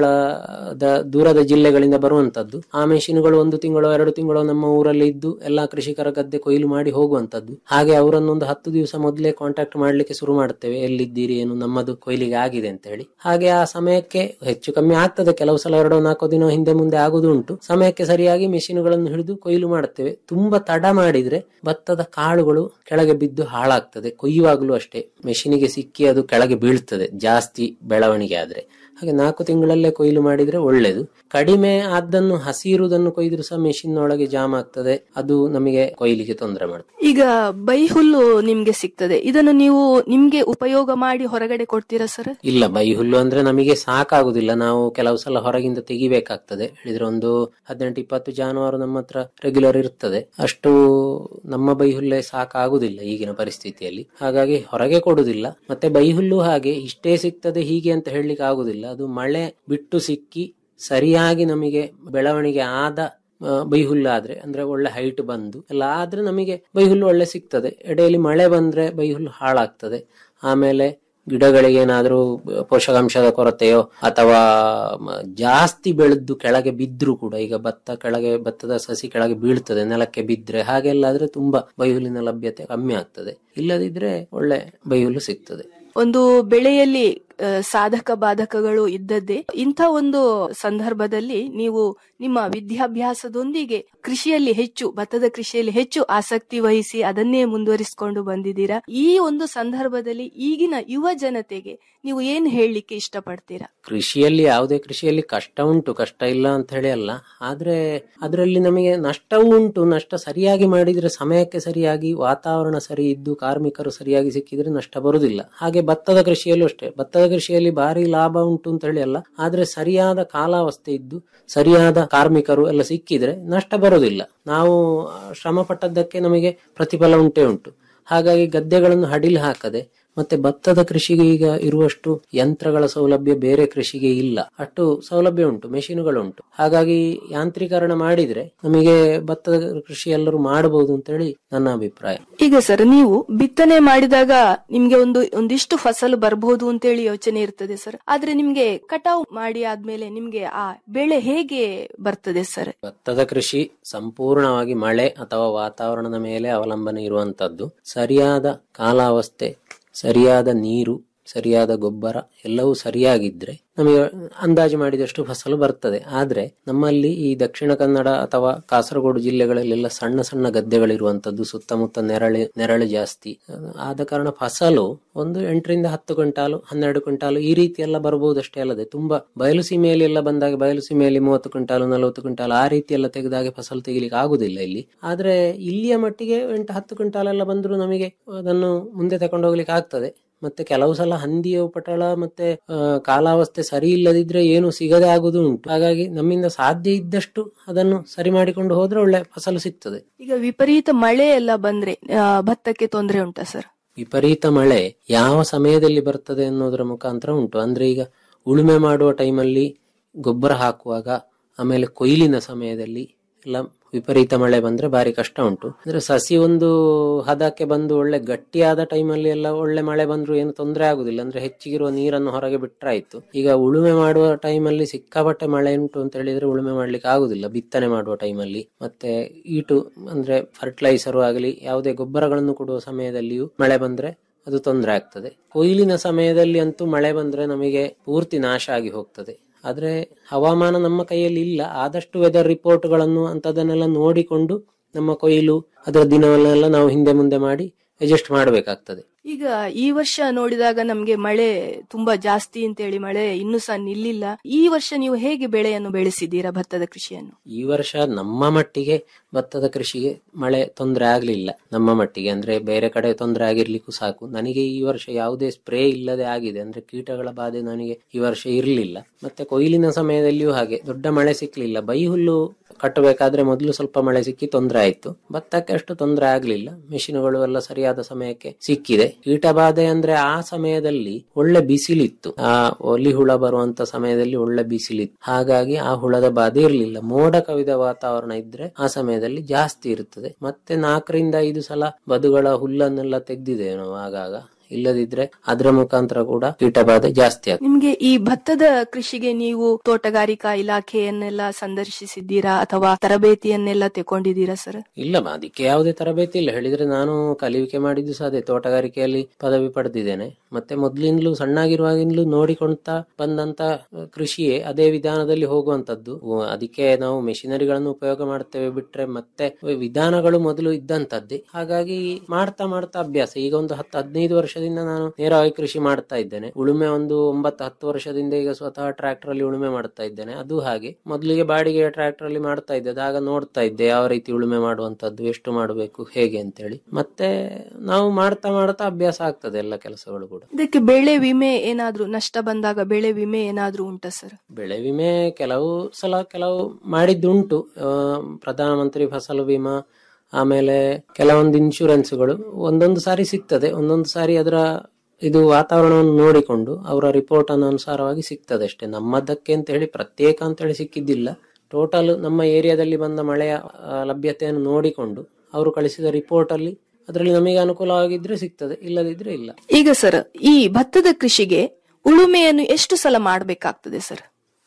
ಕೇರಳದ ದೂರದ ಜಿಲ್ಲೆಗಳಿಂದ ಬರುವಂತದ್ದು ಆ ಮೆಷಿನ್ಗಳು ಒಂದು ತಿಂಗಳು ಎರಡು ತಿಂಗಳು ನಮ್ಮ ಊರಲ್ಲಿ ಇದ್ದು ಎಲ್ಲಾ ಕೃಷಿಕರ ಗದ್ದೆ ಕೊಯ್ಲು ಮಾಡಿ ಹೋಗುವಂತದ್ದು ಹಾಗೆ ಅವರನ್ನೊಂದು ಹತ್ತು ದಿವಸ ಮೊದಲೇ ಕಾಂಟ್ಯಾಕ್ಟ್ ಮಾಡ್ಲಿಕ್ಕೆ ಶುರು ಮಾಡ್ತೇವೆ ಎಲ್ಲಿದ್ದೀರಿ ಏನು ನಮ್ಮದು ಕೊಯ್ಲಿಗೆ ಆಗಿದೆ ಅಂತ ಹೇಳಿ ಹಾಗೆ ಆ ಸಮಯಕ್ಕೆ ಹೆಚ್ಚು ಕಮ್ಮಿ ಆಗ್ತದೆ ಕೆಲವು ಸಲ ಎರಡು ನಾಲ್ಕು ದಿನ ಹಿಂದೆ ಮುಂದೆ ಆಗುದು ಉಂಟು ಸಮಯಕ್ಕೆ ಸರಿಯಾಗಿ ಮೆಷಿನ್ಗಳನ್ನು ಹಿಡಿದು ಕೊಯ್ಲು ಮಾಡುತ್ತೇವೆ ತುಂಬಾ ತಡ ಮಾಡಿದ್ರೆ ಭತ್ತದ ಕಾಳುಗಳು ಕೆಳಗೆ ಬಿದ್ದು ಹಾಳಾಗ್ತದೆ ಕೊಯ್ಯುವಾಗಲೂ ಅಷ್ಟೇ ಮೆಷಿನಿಗೆ ಸಿಕ್ಕಿ ಅದು ಕೆಳಗೆ ಬೀಳ್ತದೆ ಜಾಸ್ತಿ ಬೆಳವಣಿಗೆ ಆದ್ರೆ ಹಾಗೆ ನಾಲ್ಕು ತಿಂಗಳಲ್ಲೇ ಕೊಯ್ಲು ಮಾಡಿದ್ರೆ ಒಳ್ಳೇದು ಕಡಿಮೆ ಆದ್ದನ್ನು ಹಸಿರುವುದನ್ನು ಕೊಯ್ದ್ರು ಸಹ ಮೆಷಿನ್ ಒಳಗೆ ಜಾಮ್ ಆಗ್ತದೆ ಅದು ನಮಗೆ ಕೊಯ್ಲಿಗೆ ತೊಂದರೆ ಮಾಡ್ತದೆ ಈಗ ಬೈಹುಲ್ಲು ನಿಮ್ಗೆ ಸಿಗ್ತದೆ ಇದನ್ನು ನೀವು ನಿಮ್ಗೆ ಉಪಯೋಗ ಮಾಡಿ ಹೊರಗಡೆ ಕೊಡ್ತೀರಾ ಸರ್ ಇಲ್ಲ ಬೈ ಹುಲ್ಲು ಅಂದ್ರೆ ನಮಗೆ ಸಾಕಾಗುದಿಲ್ಲ ನಾವು ಕೆಲವು ಸಲ ಹೊರಗಿಂದ ತೆಗಿಬೇಕಾಗ್ತದೆ ಹೇಳಿದ್ರೆ ಒಂದು ಹದಿನೆಂಟು ಇಪ್ಪತ್ತು ಜಾನುವಾರು ನಮ್ಮ ಹತ್ರ ರೆಗ್ಯುಲರ್ ಇರ್ತದೆ ಅಷ್ಟು ನಮ್ಮ ಬೈ ಹುಲ್ಲೇ ಸಾಕಾಗುದಿಲ್ಲ ಈಗಿನ ಪರಿಸ್ಥಿತಿಯಲ್ಲಿ ಹಾಗಾಗಿ ಹೊರಗೆ ಕೊಡುದಿಲ್ಲ ಮತ್ತೆ ಬೈ ಹುಲ್ಲು ಹಾಗೆ ಇಷ್ಟೇ ಸಿಗ್ತದೆ ಹೀಗೆ ಅಂತ ಹೇಳಲಿಕ್ಕೆ ಆಗುದಿಲ್ಲ ಅದು ಮಳೆ ಬಿಟ್ಟು ಸಿಕ್ಕಿ ಸರಿಯಾಗಿ ನಮಗೆ ಬೆಳವಣಿಗೆ ಆದ ಆ, ಬೈಹುಲ್ಲು ಆದ್ರೆ ಅಂದ್ರೆ ಒಳ್ಳೆ ಹೈಟ್ ಬಂದು ಎಲ್ಲ ಆದ್ರೆ ನಮಗೆ ಬೈಹುಲ್ಲು ಒಳ್ಳೆ ಸಿಗ್ತದೆ ಎಡೆಯಲ್ಲಿ ಮಳೆ ಬಂದ್ರೆ ಬೈಹುಲ್ಲು ಹಾಳಾಗ್ತದೆ ಆಮೇಲೆ ಗಿಡಗಳಿಗೆ ಏನಾದ್ರೂ ಪೋಷಕಾಂಶದ ಕೊರತೆಯೋ ಅಥವಾ ಮ- ಜಾಸ್ತಿ ಬೆಳೆದು ಕೆಳಗೆ ಬಿದ್ರೂ ಕೂಡ ಈಗ ಭತ್ತ ಕೆಳಗೆ ಭತ್ತದ ಸಸಿ ಕೆಳಗೆ ಬೀಳ್ತದೆ ನೆಲಕ್ಕೆ ಬಿದ್ರೆ ಹಾಗೆಲ್ಲ ಆದ್ರೆ ತುಂಬಾ ಬೈಹುಲ್ಲಿನ ಲಭ್ಯತೆ ಕಮ್ಮಿ ಆಗ್ತದೆ ಇಲ್ಲದಿದ್ರೆ ಒಳ್ಳೆ ಬೈಹುಲ್ಲು ಸಿಗ್ತದೆ ಒಂದು ಬೆಳೆಯಲ್ಲಿ ಆ, ಸಾಧಕ ಬಾಧಕಗಳು ಇದ್ದದ್ದೇ ಇಂಥ ಒಂದು ಸಂದರ್ಭದಲ್ಲಿ ನೀವು ನಿಮ್ಮ ವಿದ್ಯಾಭ್ಯಾಸದೊಂದಿಗೆ ಕೃಷಿಯಲ್ಲಿ ಹೆಚ್ಚು ಭತ್ತದ ಕೃಷಿಯಲ್ಲಿ ಹೆಚ್ಚು ಆಸಕ್ತಿ ವಹಿಸಿ ಅದನ್ನೇ ಮುಂದುವರಿಸಿಕೊಂಡು ಬಂದಿದ್ದೀರಾ ಈ ಒಂದು ಸಂದರ್ಭದಲ್ಲಿ ಈಗಿನ ಯುವ ಜನತೆಗೆ ನೀವು ಏನ್ ಹೇಳಲಿಕ್ಕೆ ಇಷ್ಟಪಡ್ತೀರಾ ಕೃಷಿಯಲ್ಲಿ ಯಾವುದೇ ಕೃಷಿಯಲ್ಲಿ ಕಷ್ಟ ಉಂಟು ಕಷ್ಟ ಇಲ್ಲ ಅಂತ ಹೇಳಿ ಅಲ್ಲ ಆದ್ರೆ ಅದರಲ್ಲಿ ನಮಗೆ ನಷ್ಟವೂ ಉಂಟು ನಷ್ಟ ಸರಿಯಾಗಿ ಮಾಡಿದ್ರೆ ಸಮಯಕ್ಕೆ ಸರಿಯಾಗಿ ವಾತಾವರಣ ಸರಿ ಇದ್ದು ಕಾರ್ಮಿಕರು ಸರಿಯಾಗಿ ಸಿಕ್ಕಿದ್ರೆ ನಷ್ಟ ಬರುದಿಲ್ಲ ಹಾಗೆ ಭತ್ತದ ಕೃಷಿಯಲ್ಲೂ ಅಷ್ಟೇ ಭತ್ತದ ಕೃಷಿಯಲ್ಲಿ ಭಾರಿ ಲಾಭ ಉಂಟು ಅಂತ ಹೇಳಿ ಅಲ್ಲ ಆದ್ರೆ ಸರಿಯಾದ ಕಾಲಾವಸ್ಥೆ ಇದ್ದು ಸರಿಯಾದ ಕಾರ್ಮಿಕರು ಎಲ್ಲ ಸಿಕ್ಕಿದ್ರೆ ನಷ್ಟ ಬರುದಿಲ್ಲ ನಾವು ಶ್ರಮ ಪಟ್ಟದ್ದಕ್ಕೆ ನಮಗೆ ಪ್ರತಿಫಲ ಉಂಟೇ ಉಂಟು ಹಾಗಾಗಿ ಗದ್ದೆಗಳನ್ನು ಹಡಿಲು ಹಾಕದೆ ಮತ್ತೆ ಭತ್ತದ ಕೃಷಿಗೆ ಈಗ ಇರುವಷ್ಟು ಯಂತ್ರಗಳ ಸೌಲಭ್ಯ ಬೇರೆ ಕೃಷಿಗೆ ಇಲ್ಲ ಅಷ್ಟು ಸೌಲಭ್ಯ ಉಂಟು ಮೆಷಿನುಗಳು ಉಂಟು ಹಾಗಾಗಿ ಯಾಂತ್ರೀಕರಣ ಮಾಡಿದ್ರೆ ನಮಗೆ ಭತ್ತದ ಕೃಷಿ ಎಲ್ಲರೂ ಮಾಡಬಹುದು ಅಂತ ಹೇಳಿ ನನ್ನ ಅಭಿಪ್ರಾಯ ಈಗ ಸರ್ ನೀವು ಬಿತ್ತನೆ ಮಾಡಿದಾಗ ನಿಮ್ಗೆ ಒಂದು ಒಂದಿಷ್ಟು ಫಸಲು ಬರಬಹುದು ಅಂತೇಳಿ ಯೋಚನೆ ಇರ್ತದೆ ಸರ್ ಆದ್ರೆ ನಿಮ್ಗೆ ಕಟಾವ್ ಮಾಡಿ ಆದ್ಮೇಲೆ ನಿಮ್ಗೆ ಆ ಬೆಳೆ ಹೇಗೆ ಬರ್ತದೆ ಸರ್ ಭತ್ತದ ಕೃಷಿ ಸಂಪೂರ್ಣವಾಗಿ ಮಳೆ ಅಥವಾ ವಾತಾವರಣದ ಮೇಲೆ ಅವಲಂಬನೆ ಇರುವಂತದ್ದು ಸರಿಯಾದ ಕಾಲಾವಸ್ಥೆ ಸರಿಯಾದ ನೀರು ಸರಿಯಾದ ಗೊಬ್ಬರ ಎಲ್ಲವೂ ಸರಿಯಾಗಿದ್ರೆ ನಮಗೆ ಅಂದಾಜು ಮಾಡಿದಷ್ಟು ಫಸಲು ಬರ್ತದೆ ಆದ್ರೆ ನಮ್ಮಲ್ಲಿ ಈ ದಕ್ಷಿಣ ಕನ್ನಡ ಅಥವಾ ಕಾಸರಗೋಡು ಜಿಲ್ಲೆಗಳಲ್ಲೆಲ್ಲ ಸಣ್ಣ ಸಣ್ಣ ಗದ್ದೆಗಳಿರುವಂತದ್ದು ಸುತ್ತಮುತ್ತ ನೆರಳು ನೆರಳು ಜಾಸ್ತಿ ಆದ ಕಾರಣ ಫಸಲು ಒಂದು ಎಂಟರಿಂದ ಹತ್ತು ಕ್ವಿಂಟಾಲು ಹನ್ನೆರಡು ಕ್ವಿಂಟಾಲು ಈ ರೀತಿ ಎಲ್ಲ ಬರಬಹುದಷ್ಟೇ ಅಲ್ಲದೆ ತುಂಬಾ ಬಯಲು ಸೀಮೆಯಲ್ಲಿ ಎಲ್ಲ ಬಂದಾಗ ಬಯಲು ಸೀಮೆಯಲ್ಲಿ ಮೂವತ್ತು ಕ್ವಿಂಟಾಲು ನಲವತ್ತು ಕ್ವಿಂಟಾಲು ಆ ರೀತಿ ಎಲ್ಲ ತೆಗೆದಾಗೆ ಫಸಲು ತೆಗಿಲಿಕ್ಕೆ ಆಗುದಿಲ್ಲ ಇಲ್ಲಿ ಆದ್ರೆ ಇಲ್ಲಿಯ ಮಟ್ಟಿಗೆ ಎಂಟು ಹತ್ತು ಕ್ವಿಂಟಾಲ್ ಎಲ್ಲ ಬಂದರೂ ನಮಗೆ ಅದನ್ನು ಮುಂದೆ ತಕೊಂಡು ಹೋಗ್ಲಿಕ್ಕೆ ಆಗ್ತದೆ ಮತ್ತೆ ಕೆಲವು ಸಲ ಹಂದಿಯ ಉಪಟಳ ಮತ್ತೆ ಆ, ಕಾಲಾವಸ್ಥೆ ಸರಿ ಇಲ್ಲದಿದ್ರೆ ಏನು ಸಿಗದೆ ಆಗುದು ಉಂಟು ಹಾಗಾಗಿ ನಮ್ಮಿಂದ ಸಾಧ್ಯ ಇದ್ದಷ್ಟು ಅದನ್ನು ಸರಿ ಮಾಡಿಕೊಂಡು ಹೋದ್ರೆ ಒಳ್ಳೆ ಫಸಲು ಸಿಗ್ತದೆ ಈಗ ವಿಪರೀತ ಮಳೆ ಎಲ್ಲ ಬಂದ್ರೆ ಆ, ಭತ್ತಕ್ಕೆ ತೊಂದರೆ ಉಂಟಾ ಸರ್ ವಿಪರೀತ ಮಳೆ ಯಾವ ಸಮಯದಲ್ಲಿ ಬರ್ತದೆ ಅನ್ನೋದರ ಮುಖಾಂತರ ಉಂಟು ಅಂದ್ರೆ ಈಗ ಉಳುಮೆ ಮಾಡುವ ಟೈಮಲ್ಲಿ ಗೊಬ್ಬರ ಹಾಕುವಾಗ ಆಮೇಲೆ ಕೊಯ್ಲಿನ ಸಮಯದಲ್ಲಿ ಎಲ್ಲ ವಿಪರೀತ ಮಳೆ ಬಂದ್ರೆ ಭಾರಿ ಕಷ್ಟ ಉಂಟು ಅಂದ್ರೆ ಸಸಿ ಒಂದು ಹದಕ್ಕೆ ಬಂದು ಒಳ್ಳೆ ಗಟ್ಟಿಯಾದ ಟೈಮಲ್ಲಿ ಎಲ್ಲ ಒಳ್ಳೆ ಮಳೆ ಬಂದ್ರು ಏನು ತೊಂದರೆ ಆಗುದಿಲ್ಲ ಅಂದ್ರೆ ಹೆಚ್ಚಿಗಿರುವ ನೀರನ್ನು ಹೊರಗೆ ಬಿಟ್ರಾಯ್ತು ಈಗ ಉಳುಮೆ ಮಾಡುವ ಟೈಮಲ್ಲಿ ಸಿಕ್ಕಾಪಟ್ಟೆ ಮಳೆ ಉಂಟು ಅಂತ ಹೇಳಿದ್ರೆ ಉಳುಮೆ ಮಾಡ್ಲಿಕ್ಕೆ ಆಗುದಿಲ್ಲ ಬಿತ್ತನೆ ಮಾಡುವ ಟೈಮಲ್ಲಿ ಮತ್ತೆ ಈಟು ಅಂದ್ರೆ ಫರ್ಟಿಲೈಸರು ಆಗಲಿ ಯಾವುದೇ ಗೊಬ್ಬರಗಳನ್ನು ಕೊಡುವ ಸಮಯದಲ್ಲಿಯೂ ಮಳೆ ಬಂದ್ರೆ ಅದು ತೊಂದರೆ ಆಗ್ತದೆ ಕೊಯ್ಲಿನ ಸಮಯದಲ್ಲಿ ಅಂತೂ ಮಳೆ ಬಂದ್ರೆ ನಮಗೆ ಪೂರ್ತಿ ನಾಶ ಆಗಿ ಹೋಗ್ತದೆ ಆದ್ರೆ ಹವಾಮಾನ ನಮ್ಮ ಕೈಯಲ್ಲಿ ಇಲ್ಲ ಆದಷ್ಟು ವೆದರ್ ರಿಪೋರ್ಟ್ಗಳನ್ನು ಅಂತದನ್ನೆಲ್ಲ ನೋಡಿಕೊಂಡು ನಮ್ಮ ಕೊಯ್ಲು ಅದರ ದಿನವನ್ನೆಲ್ಲ ನಾವು ಹಿಂದೆ ಮುಂದೆ ಮಾಡಿ ಅಡ್ಜಸ್ಟ್ ಮಾಡಬೇಕಾಗ್ತದೆ ಈಗ ಈ ವರ್ಷ ನೋಡಿದಾಗ ನಮ್ಗೆ ಮಳೆ ತುಂಬಾ ಜಾಸ್ತಿ ಅಂತೇಳಿ ಮಳೆ ಇನ್ನೂ ಸಹ ನಿಲ್ಲಿಲ್ಲ ಈ ವರ್ಷ ನೀವು ಹೇಗೆ ಬೆಳೆಯನ್ನು ಬೆಳೆಸಿದ್ದೀರಾ ಭತ್ತದ ಕೃಷಿಯನ್ನು ಈ ವರ್ಷ ನಮ್ಮ ಮಟ್ಟಿಗೆ ಭತ್ತದ ಕೃಷಿಗೆ ಮಳೆ ತೊಂದರೆ ಆಗ್ಲಿಲ್ಲ ನಮ್ಮ ಮಟ್ಟಿಗೆ ಅಂದ್ರೆ ಬೇರೆ ಕಡೆ ತೊಂದರೆ ಆಗಿರ್ಲಿಕ್ಕೂ ಸಾಕು ನನಗೆ ಈ ವರ್ಷ ಯಾವುದೇ ಸ್ಪ್ರೇ ಇಲ್ಲದೆ ಆಗಿದೆ ಅಂದ್ರೆ ಕೀಟಗಳ ಬಾಧೆ ನನಗೆ ಈ ವರ್ಷ ಇರಲಿಲ್ಲ ಮತ್ತೆ ಕೊಯ್ಲಿನ ಸಮಯದಲ್ಲಿಯೂ ಹಾಗೆ ದೊಡ್ಡ ಮಳೆ ಸಿಕ್ಲಿಲ್ಲ ಬೈಹುಲ್ಲು ಕಟ್ಟಬೇಕಾದ್ರೆ ಮೊದಲು ಸ್ವಲ್ಪ ಮಳೆ ಸಿಕ್ಕಿ ತೊಂದರೆ ಆಯ್ತು ಭತ್ತಕ್ಕೆ ಅಷ್ಟು ತೊಂದರೆ ಆಗ್ಲಿಲ್ಲ ಮೆಷಿನ್ಗಳು ಎಲ್ಲ ಸರಿಯಾದ ಸಮಯಕ್ಕೆ ಸಿಕ್ಕಿದೆ ಕೀಟಬಾಧೆ ಅಂದ್ರೆ ಆ ಸಮಯದಲ್ಲಿ ಒಳ್ಳೆ ಬಿಸಿಲಿತ್ತು ಆ ಒಲಿ ಹುಳ ಬರುವಂತ ಸಮಯದಲ್ಲಿ ಒಳ್ಳೆ ಬಿಸಿಲಿತ್ತು ಹಾಗಾಗಿ ಆ ಹುಳದ ಬಾಧೆ ಇರಲಿಲ್ಲ ಮೋಡ ಕವಿದ ವಾತಾವರಣ ಇದ್ರೆ ಆ ಸಮಯದಲ್ಲಿ ಜಾಸ್ತಿ ಇರುತ್ತದೆ ಮತ್ತೆ ನಾಲ್ಕರಿಂದ ಐದು ಸಲ ಬದುಗಳ ಹುಲ್ಲನ್ನೆಲ್ಲ ತೆಗ್ದಿದ್ದೇವೆ ನಾವು ಆಗಾಗ ಇಲ್ಲದಿದ್ರೆ ಅದರ ಮುಖಾಂತರ ಕೂಡ ಕೀಟಬಾಧೆ ಜಾಸ್ತಿ ಆಗ್ತದೆ ನಿಮ್ಗೆ ಈ ಭತ್ತದ ಕೃಷಿಗೆ ನೀವು ತೋಟಗಾರಿಕಾ ಇಲಾಖೆಯನ್ನೆಲ್ಲ ಸಂದರ್ಶಿಸಿದ್ದೀರಾ ಅಥವಾ ತರಬೇತಿಯನ್ನೆಲ್ಲ ತಗೊಂಡಿದ್ದೀರಾ ಸರ್ ಇಲ್ಲ ಮ, ಅದಕ್ಕೆ ಯಾವುದೇ ತರಬೇತಿ ಇಲ್ಲ ಹೇಳಿದ್ರೆ ನಾನು ಕಲಿವಿಕೆ ಮಾಡಿದ್ದು ಸಹ ಅದೇ ತೋಟಗಾರಿಕೆಯಲ್ಲಿ ಪದವಿ ಪಡೆದಿದ್ದೇನೆ ಮತ್ತೆ ಮೊದ್ಲಿಂದಲೂ ಸಣ್ಣಾಗಿರುವಾಗಿಂದಲೂ ನೋಡಿಕೊಂತ ಬಂದಂತ ಅಹ್, ಕೃಷಿಯೇ ಅದೇ ವಿಧಾನದಲ್ಲಿ ಹೋಗುವಂತದ್ದು ಉ- ಅದಕ್ಕೆ ನಾವು ಮೆಷಿನರಿಗಳನ್ನು ಉಪಯೋಗ ಮಾಡ್ತೇವೆ ಬಿಟ್ರೆ ಮತ್ತೆ ವಿಧಾನಗಳು ಮೊದಲು ಇದ್ದಂತದ್ದೇ ಹಾಗಾಗಿ ಮಾಡ್ತಾ ಮಾಡ್ತಾ ಅಭ್ಯಾಸ ಈಗ ಒಂದು ಹತ್ತು ಹದಿನೈದು ವರ್ಷದಿಂದ ನಾನು ನೇರವಾಗಿ ಕೃಷಿ ಮಾಡ್ತಾ ಇದ್ದೇನೆ ಉಳುಮೆ ಒಂದು ಒಂಬತ್ತು ಹತ್ತು ವರ್ಷದಿಂದ ಈಗ ಸ್ವತಃ ಟ್ರ್ಯಾಕ್ಟರ್ ಅಲ್ಲಿ ಉಳುಮೆ ಮಾಡ್ತಾ ಇದ್ದೇನೆ ಅದು ಹಾಗೆ ಮೊದಲಿಗೆ ಬಾಡಿಗೆ ಟ್ರ್ಯಾಕ್ಟರ್ ಅಲ್ಲಿ ಮಾಡ್ತಾ ಇದ್ದೆ ಆಗ ನೋಡ್ತಾ ಇದ್ದೆ ಯಾವ ರೀತಿ ಉಳುಮೆ ಮಾಡುವಂತದ್ದು ಎಷ್ಟು ಮಾಡಬೇಕು ಹೇಗೆ ಅಂತೇಳಿ ಮತ್ತೆ ನಾವು ಮಾಡ್ತಾ ಮಾಡ್ತಾ ಅಭ್ಯಾಸ ಆಗ್ತದೆ ಎಲ್ಲ ಕೆಲಸಗಳು ಕೂಡ ಇದಕ್ಕೆ ಬೆಳೆ ವಿಮೆ ಏನಾದ್ರೂ ನಷ್ಟ ಬಂದಾಗ ಬೆಳೆ ವಿಮೆ ಏನಾದ್ರೂ ಉಂಟಾ ಸರ್ ಬೆಳೆ ವಿಮೆ ಕೆಲವು ಸಲ ಕೆಲವು ಮಾಡಿದ್ದುಂಟು ಆ, ಪ್ರಧಾನಮಂತ್ರಿ ಫಸಲು ಬಿಮಾ ಆಮೇಲೆ ಕೆಲವೊಂದು ಇನ್ಶೂರೆನ್ಸ್ಗಳು ಒಂದೊಂದು ಸಾರಿ ಸಿಗ್ತದೆ ಒಂದೊಂದು ಸಾರಿ ಅದರ ಇದು ವಾತಾವರಣವನ್ನು ನೋಡಿಕೊಂಡು ಅವರ ರಿಪೋರ್ಟ್ ಅನ್ನು ಅನುಸಾರವಾಗಿ ಸಿಗ್ತದೆ ಅಷ್ಟೇ ನಮ್ಮದಕ್ಕೆ ಅಂತ ಹೇಳಿ ಪ್ರತ್ಯೇಕ ಅಂತ ಹೇಳಿ ಸಿಕ್ಕಿದ್ದಿಲ್ಲ ಟೋಟಲ್ ನಮ್ಮ ಏರಿಯಾದಲ್ಲಿ ಬಂದ ಮಳೆಯ ಆ, ಲಭ್ಯತೆಯನ್ನು ನೋಡಿಕೊಂಡು ಅವರು ಕಳಿಸಿದ ರಿಪೋರ್ಟ್ ಅಲ್ಲಿ ಅದರಲ್ಲಿ ನಮಗೆ ಅನುಕೂಲವಾಗಿದ್ರೆ ಸಿಗ್ತದೆ ಇಲ್ಲದಿದ್ರೆ ಇಲ್ಲ ಈಗ ಸರ್ ಈ ಭತ್ತದ ಕೃಷಿಗೆ ಉಳುಮೆಯನ್ನು ಎಷ್ಟು ಸಲ ಮಾಡಬೇಕಾಗ್ತದೆ ಸರ್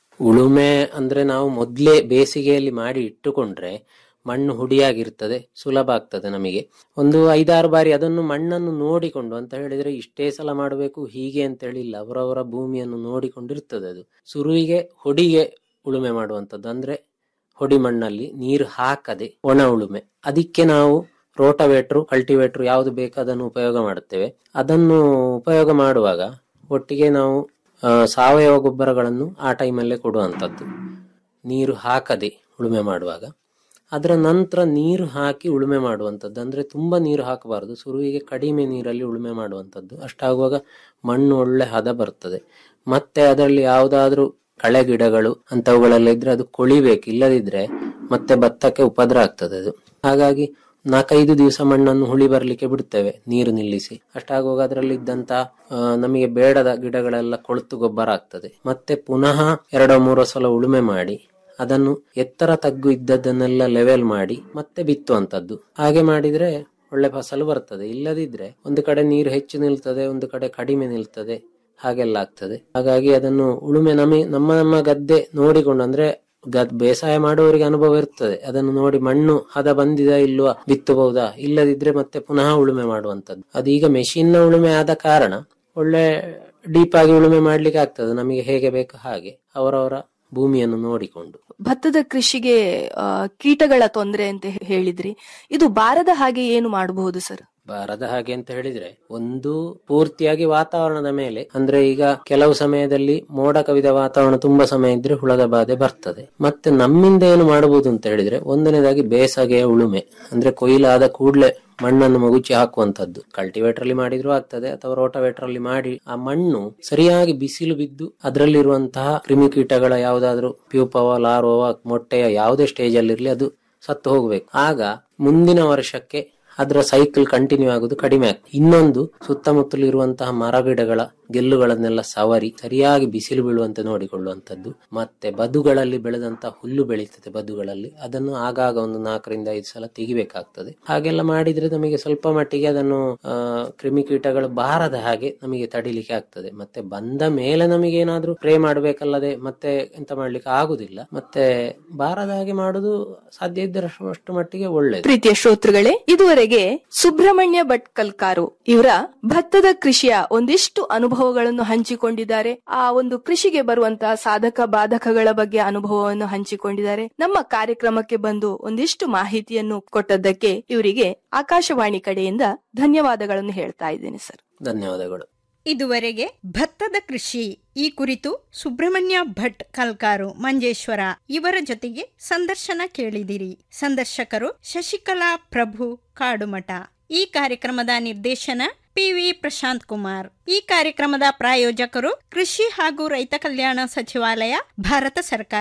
ಉಳುಮೆ ಅಂದ್ರೆ ನಾವು ಮೊದ್ಲೇ ಬೇಸಿಗೆಯಲ್ಲಿ ಮಾಡಿ ಇಟ್ಟುಕೊಂಡ್ರೆ ಮಣ್ಣು ಹುಡಿಯಾಗಿರ್ತದೆ ಸುಲಭ ಆಗ್ತದೆ ನಮಗೆ ಒಂದು ಐದಾರು ಬಾರಿ ಅದನ್ನು ಮಣ್ಣನ್ನು ನೋಡಿಕೊಂಡು ಅಂತ ಹೇಳಿದ್ರೆ ಇಷ್ಟೇ ಸಲ ಮಾಡಬೇಕು ಹೀಗೆ ಅಂತ ಹೇಳಿಲ್ಲ ಅವರವರ ಭೂಮಿಯನ್ನು ನೋಡಿಕೊಂಡಿರ್ತದೆ ಅದು ಸುರುವಿಗೆ ಹೊಡಿಗೆ ಉಳುಮೆ ಮಾಡುವಂಥದ್ದು ಅಂದ್ರೆ ಹೊಡಿ ಮಣ್ಣಲ್ಲಿ ನೀರು ಹಾಕದೆ ಒಣ ಉಳುಮೆ ಅದಕ್ಕೆ ನಾವು ರೋಟವೇಟ್ರು ಕಲ್ಟಿವೇಟ್ರು ಯಾವುದು ಬೇಕು ಅದನ್ನು ಉಪಯೋಗ ಮಾಡುತ್ತೇವೆ ಅದನ್ನು ಉಪಯೋಗ ಮಾಡುವಾಗ ಒಟ್ಟಿಗೆ ನಾವು ಆ, ಸಾವಯವ ಗೊಬ್ಬರಗಳನ್ನು ಆ ಟೈಮಲ್ಲೇ ಕೊಡುವಂಥದ್ದು ನೀರು ಹಾಕದೆ ಉಳುಮೆ ಮಾಡುವಾಗ ಅದರ ನಂತರ ನೀರು ಹಾಕಿ ಉಳುಮೆ ಮಾಡುವಂಥದ್ದು ಅಂದ್ರೆ ತುಂಬಾ ನೀರು ಹಾಕಬಾರದು ಸುರುವಿಗೆ ಕಡಿಮೆ ನೀರಲ್ಲಿ ಉಳುಮೆ ಮಾಡುವಂಥದ್ದು ಅಷ್ಟಾಗುವಾಗ ಮಣ್ಣು ಒಳ್ಳೆ ಹದ ಬರ್ತದೆ ಮತ್ತೆ ಅದರಲ್ಲಿ ಯಾವುದಾದ್ರೂ ಕಳೆ ಗಿಡಗಳು ಅಂತವುಗಳೆಲ್ಲ ಇದ್ರೆ ಅದು ಕೊಳಿಬೇಕು ಇಲ್ಲದಿದ್ರೆ ಮತ್ತೆ ಭತ್ತಕ್ಕೆ ಉಪದ್ರ ಆಗ್ತದೆ ಅದು ಹಾಗಾಗಿ ನಾಲ್ಕೈದು ದಿವಸ ಮಣ್ಣನ್ನು ಹುಳಿ ಬರ್ಲಿಕ್ಕೆ ಬಿಡ್ತೇವೆ ನೀರು ನಿಲ್ಲಿಸಿ ಅಷ್ಟಾಗುವಾಗ ಅದರಲ್ಲಿ ಇದ್ದಂತ ಆ, ನಮಗೆ ಬೇಡದ ಗಿಡಗಳೆಲ್ಲ ಕೊಳೆತು ಗೊಬ್ಬರ ಆಗ್ತದೆ ಮತ್ತೆ ಪುನಃ ಎರಡೋ ಮೂರೋ ಸಲ ಉಳುಮೆ ಮಾಡಿ ಅದನ್ನು ಎತ್ತರ ತಗ್ಗು ಇದ್ದದ್ದನ್ನೆಲ್ಲ ಲೆವೆಲ್ ಮಾಡಿ ಮತ್ತೆ ಬಿತ್ತುವಂತದ್ದು ಹಾಗೆ ಮಾಡಿದ್ರೆ ಒಳ್ಳೆ ಫಸಲು ಬರ್ತದೆ ಇಲ್ಲದಿದ್ರೆ ಒಂದು ಕಡೆ ನೀರು ಹೆಚ್ಚು ನಿಲ್ತದೆ ಒಂದು ಕಡೆ ಕಡಿಮೆ ನಿಲ್ತದೆ ಹಾಗೆಲ್ಲ ಆಗ್ತದೆ ಹಾಗಾಗಿ ಅದನ್ನು ಉಳುಮೆ ನಮಗೆ ನಮ್ಮ ನಮ್ಮ ಗದ್ದೆ ನೋಡಿಕೊಂಡು ಅಂದ್ರೆ ಗದ್ ಬೇಸಾಯ ಮಾಡುವವರಿಗೆ ಅನುಭವ ಇರ್ತದೆ ಅದನ್ನು ನೋಡಿ ಮಣ್ಣು ಹದ ಬಂದಿದ ಇಲ್ವಾ ಬಿತ್ತಬಹುದಾ ಇಲ್ಲದಿದ್ರೆ ಮತ್ತೆ ಪುನಃ ಉಳುಮೆ ಮಾಡುವಂತದ್ದು ಅದೀಗ ಮೆಷಿನ್ ನ ಉಳುಮೆ ಆದ ಕಾರಣ ಒಳ್ಳೆ ಡೀಪ್ ಆಗಿ ಉಳುಮೆ ಮಾಡ್ಲಿಕ್ಕೆ ಆಗ್ತದೆ ನಮಗೆ ಹೇಗೆ ಬೇಕು ಹಾಗೆ ಅವರವರ ಭೂಮಿಯನ್ನು ನೋಡಿಕೊಂಡು ಭತ್ತದ ಕೃಷಿಗೆ ಆ, ಕೀಟಗಳ ತೊಂದರೆ ಅಂತ ಹೇಳಿದ್ರಿ ಇದು ಬಾರದ ಹಾಗೆ ಏನು ಮಾಡಬಹುದು ಸರ್ ಬಾರದ ಹಾಗೆ ಅಂತ ಹೇಳಿದ್ರೆ ಒಂದು ಪೂರ್ತಿಯಾಗಿ ವಾತಾವರಣದ ಮೇಲೆ ಅಂದ್ರೆ ಈಗ ಕೆಲವು ಸಮಯದಲ್ಲಿ ಮೋಡ ಕವಿದ ವಾತಾವರಣ ತುಂಬಾ ಸಮಯ ಇದ್ರೆ ಹುಳದ ಬಾಧೆ ಬರ್ತದೆ ಮತ್ತೆ ನಮ್ಮಿಂದ ಏನು ಮಾಡಬಹುದು ಅಂತ ಹೇಳಿದ್ರೆ ಒಂದನೇದಾಗಿ ಬೇಸಗೆಯ ಉಳುಮೆ ಅಂದ್ರೆ ಕೊಯ್ಲಾದ ಕೂಡ್ಲೆ ಮಣ್ಣನ್ನು ಮಗುಚಿ ಹಾಕುವಂತದ್ದು ಕಲ್ಟಿವೇಟರ್ ಅಲ್ಲಿ ಮಾಡಿದ್ರು ಆಗ್ತದೆ ಅಥವಾ ರೋಟವೇಟರ್ ಅಲ್ಲಿ ಮಾಡಿ ಆ ಮಣ್ಣು ಸರಿಯಾಗಿ ಬಿಸಿಲು ಬಿದ್ದು ಅದರಲ್ಲಿರುವಂತಹ ಕ್ರಿಮಿಕೀಟಗಳ ಯಾವ್ದಾದ್ರು ಪ್ಯೂಪವ ಲಾರ್ವವ ಮೊಟ್ಟೆಯ ಯಾವುದೇ ಸ್ಟೇಜ್ ಅಲ್ಲಿ ಇರ್ಲಿ ಅದು ಸತ್ತು ಹೋಗ್ಬೇಕು ಆಗ ಮುಂದಿನ ವರ್ಷಕ್ಕೆ ಅದರ ಸೈಕಲ್ ಕಂಟಿನ್ಯೂ ಆಗುದು ಕಡಿಮೆ ಆಗ್ತದೆ ಇನ್ನೊಂದು ಸುತ್ತಮುತ್ತಲು ಇರುವಂತಹ ಮರಗಿಡಗಳ ಗೆಲ್ಲುಗಳನ್ನೆಲ್ಲ ಸವರಿ ಸರಿಯಾಗಿ ಬಿಸಿಲು ಬೀಳುವಂತೆ ನೋಡಿಕೊಳ್ಳುವಂತದ್ದು ಮತ್ತೆ ಬದುಗಳಲ್ಲಿ ಬೆಳೆದಂತಹ ಹುಲ್ಲು ಬೆಳೀತದೆ ಬದುಗಳಲ್ಲಿ ಅದನ್ನು ಆಗಾಗ ಒಂದು ನಾಲ್ಕರಿಂದ ಐದು ಸಲ ತೆಗಿಬೇಕಾಗ್ತದೆ ಹಾಗೆಲ್ಲ ಮಾಡಿದ್ರೆ ನಮಗೆ ಸ್ವಲ್ಪ ಮಟ್ಟಿಗೆ ಅದನ್ನು ಆ, ಕ್ರಿಮಿಕೀಟಗಳು ಬಾರದ ಹಾಗೆ ನಮಗೆ ತಡಿಲಿಕ್ಕೆ ಆಗ್ತದೆ ಮತ್ತೆ ಬಂದ ಮೇಲೆ ನಮಗೆ ಏನಾದ್ರೂ ಪ್ರೇ ಮಾಡಬೇಕಲ್ಲದೆ ಮತ್ತೆ ಎಂತ ಮಾಡ್ಲಿಕ್ಕೆ ಆಗುದಿಲ್ಲ ಮತ್ತೆ ಬಾರದ ಹಾಗೆ ಮಾಡುದು ಸಾಧ್ಯ ಇದ್ದರಷ್ಟು ಅಷ್ಟು ಮಟ್ಟಿಗೆ ಒಳ್ಳೇದು ಪ್ರೀತಿಯ ಶ್ರೋತೃಗಳೇ ಇದುವರೆಗೆ ಸುಬ್ರಹ್ಮಣ್ಯ ಭಟ್ ಕಲ್ಕಾರು ಇವರ ಭತ್ತದ ಕೃಷಿಯ ಒಂದಿಷ್ಟು ಅನುಭವಗಳನ್ನು ಹಂಚಿಕೊಂಡಿದ್ದಾರೆ ಆ ಒಂದು ಕೃಷಿಗೆ ಬರುವಂತಹ ಸಾಧಕ ಬಾಧಕಗಳ ಬಗ್ಗೆ ಅನುಭವವನ್ನು ಹಂಚಿಕೊಂಡಿದ್ದಾರೆ ನಮ್ಮ ಕಾರ್ಯಕ್ರಮಕ್ಕೆ ಬಂದು ಒಂದಿಷ್ಟು ಮಾಹಿತಿಯನ್ನು ಕೊಟ್ಟದ್ದಕ್ಕೆ ಇವರಿಗೆ ಆಕಾಶವಾಣಿ ಕಡೆಯಿಂದ ಧನ್ಯವಾದಗಳನ್ನು ಹೇಳ್ತಾ ಇದ್ದೇನೆ ಸರ್ ಧನ್ಯವಾದಗಳು ಇದುವರೆಗೆ ಭತ್ತದ ಕೃಷಿ ಈ ಕುರಿತು ಸುಬ್ರಹ್ಮಣ್ಯ ಭಟ್ ಕಲ್ಕಾರು ಮಂಜೇಶ್ವರ ಇವರ ಜೊತೆಗೆ ಸಂದರ್ಶನ ಕೇಳಿದಿರಿ ಸಂದರ್ಶಕರು ಶಶಿಕಲಾ ಪ್ರಭು ಕಾಡುಮಠ ಈ ಕಾರ್ಯಕ್ರಮದ ನಿರ್ದೇಶನ ಪಿವಿ ಪ್ರಶಾಂತ್ ಕುಮಾರ್ ಈ ಕಾರ್ಯಕ್ರಮದ ಪ್ರಾಯೋಜಕರು ಕೃಷಿ ಹಾಗೂ ರೈತ ಕಲ್ಯಾಣ ಸಚಿವಾಲಯ ಭಾರತ ಸರ್ಕಾರ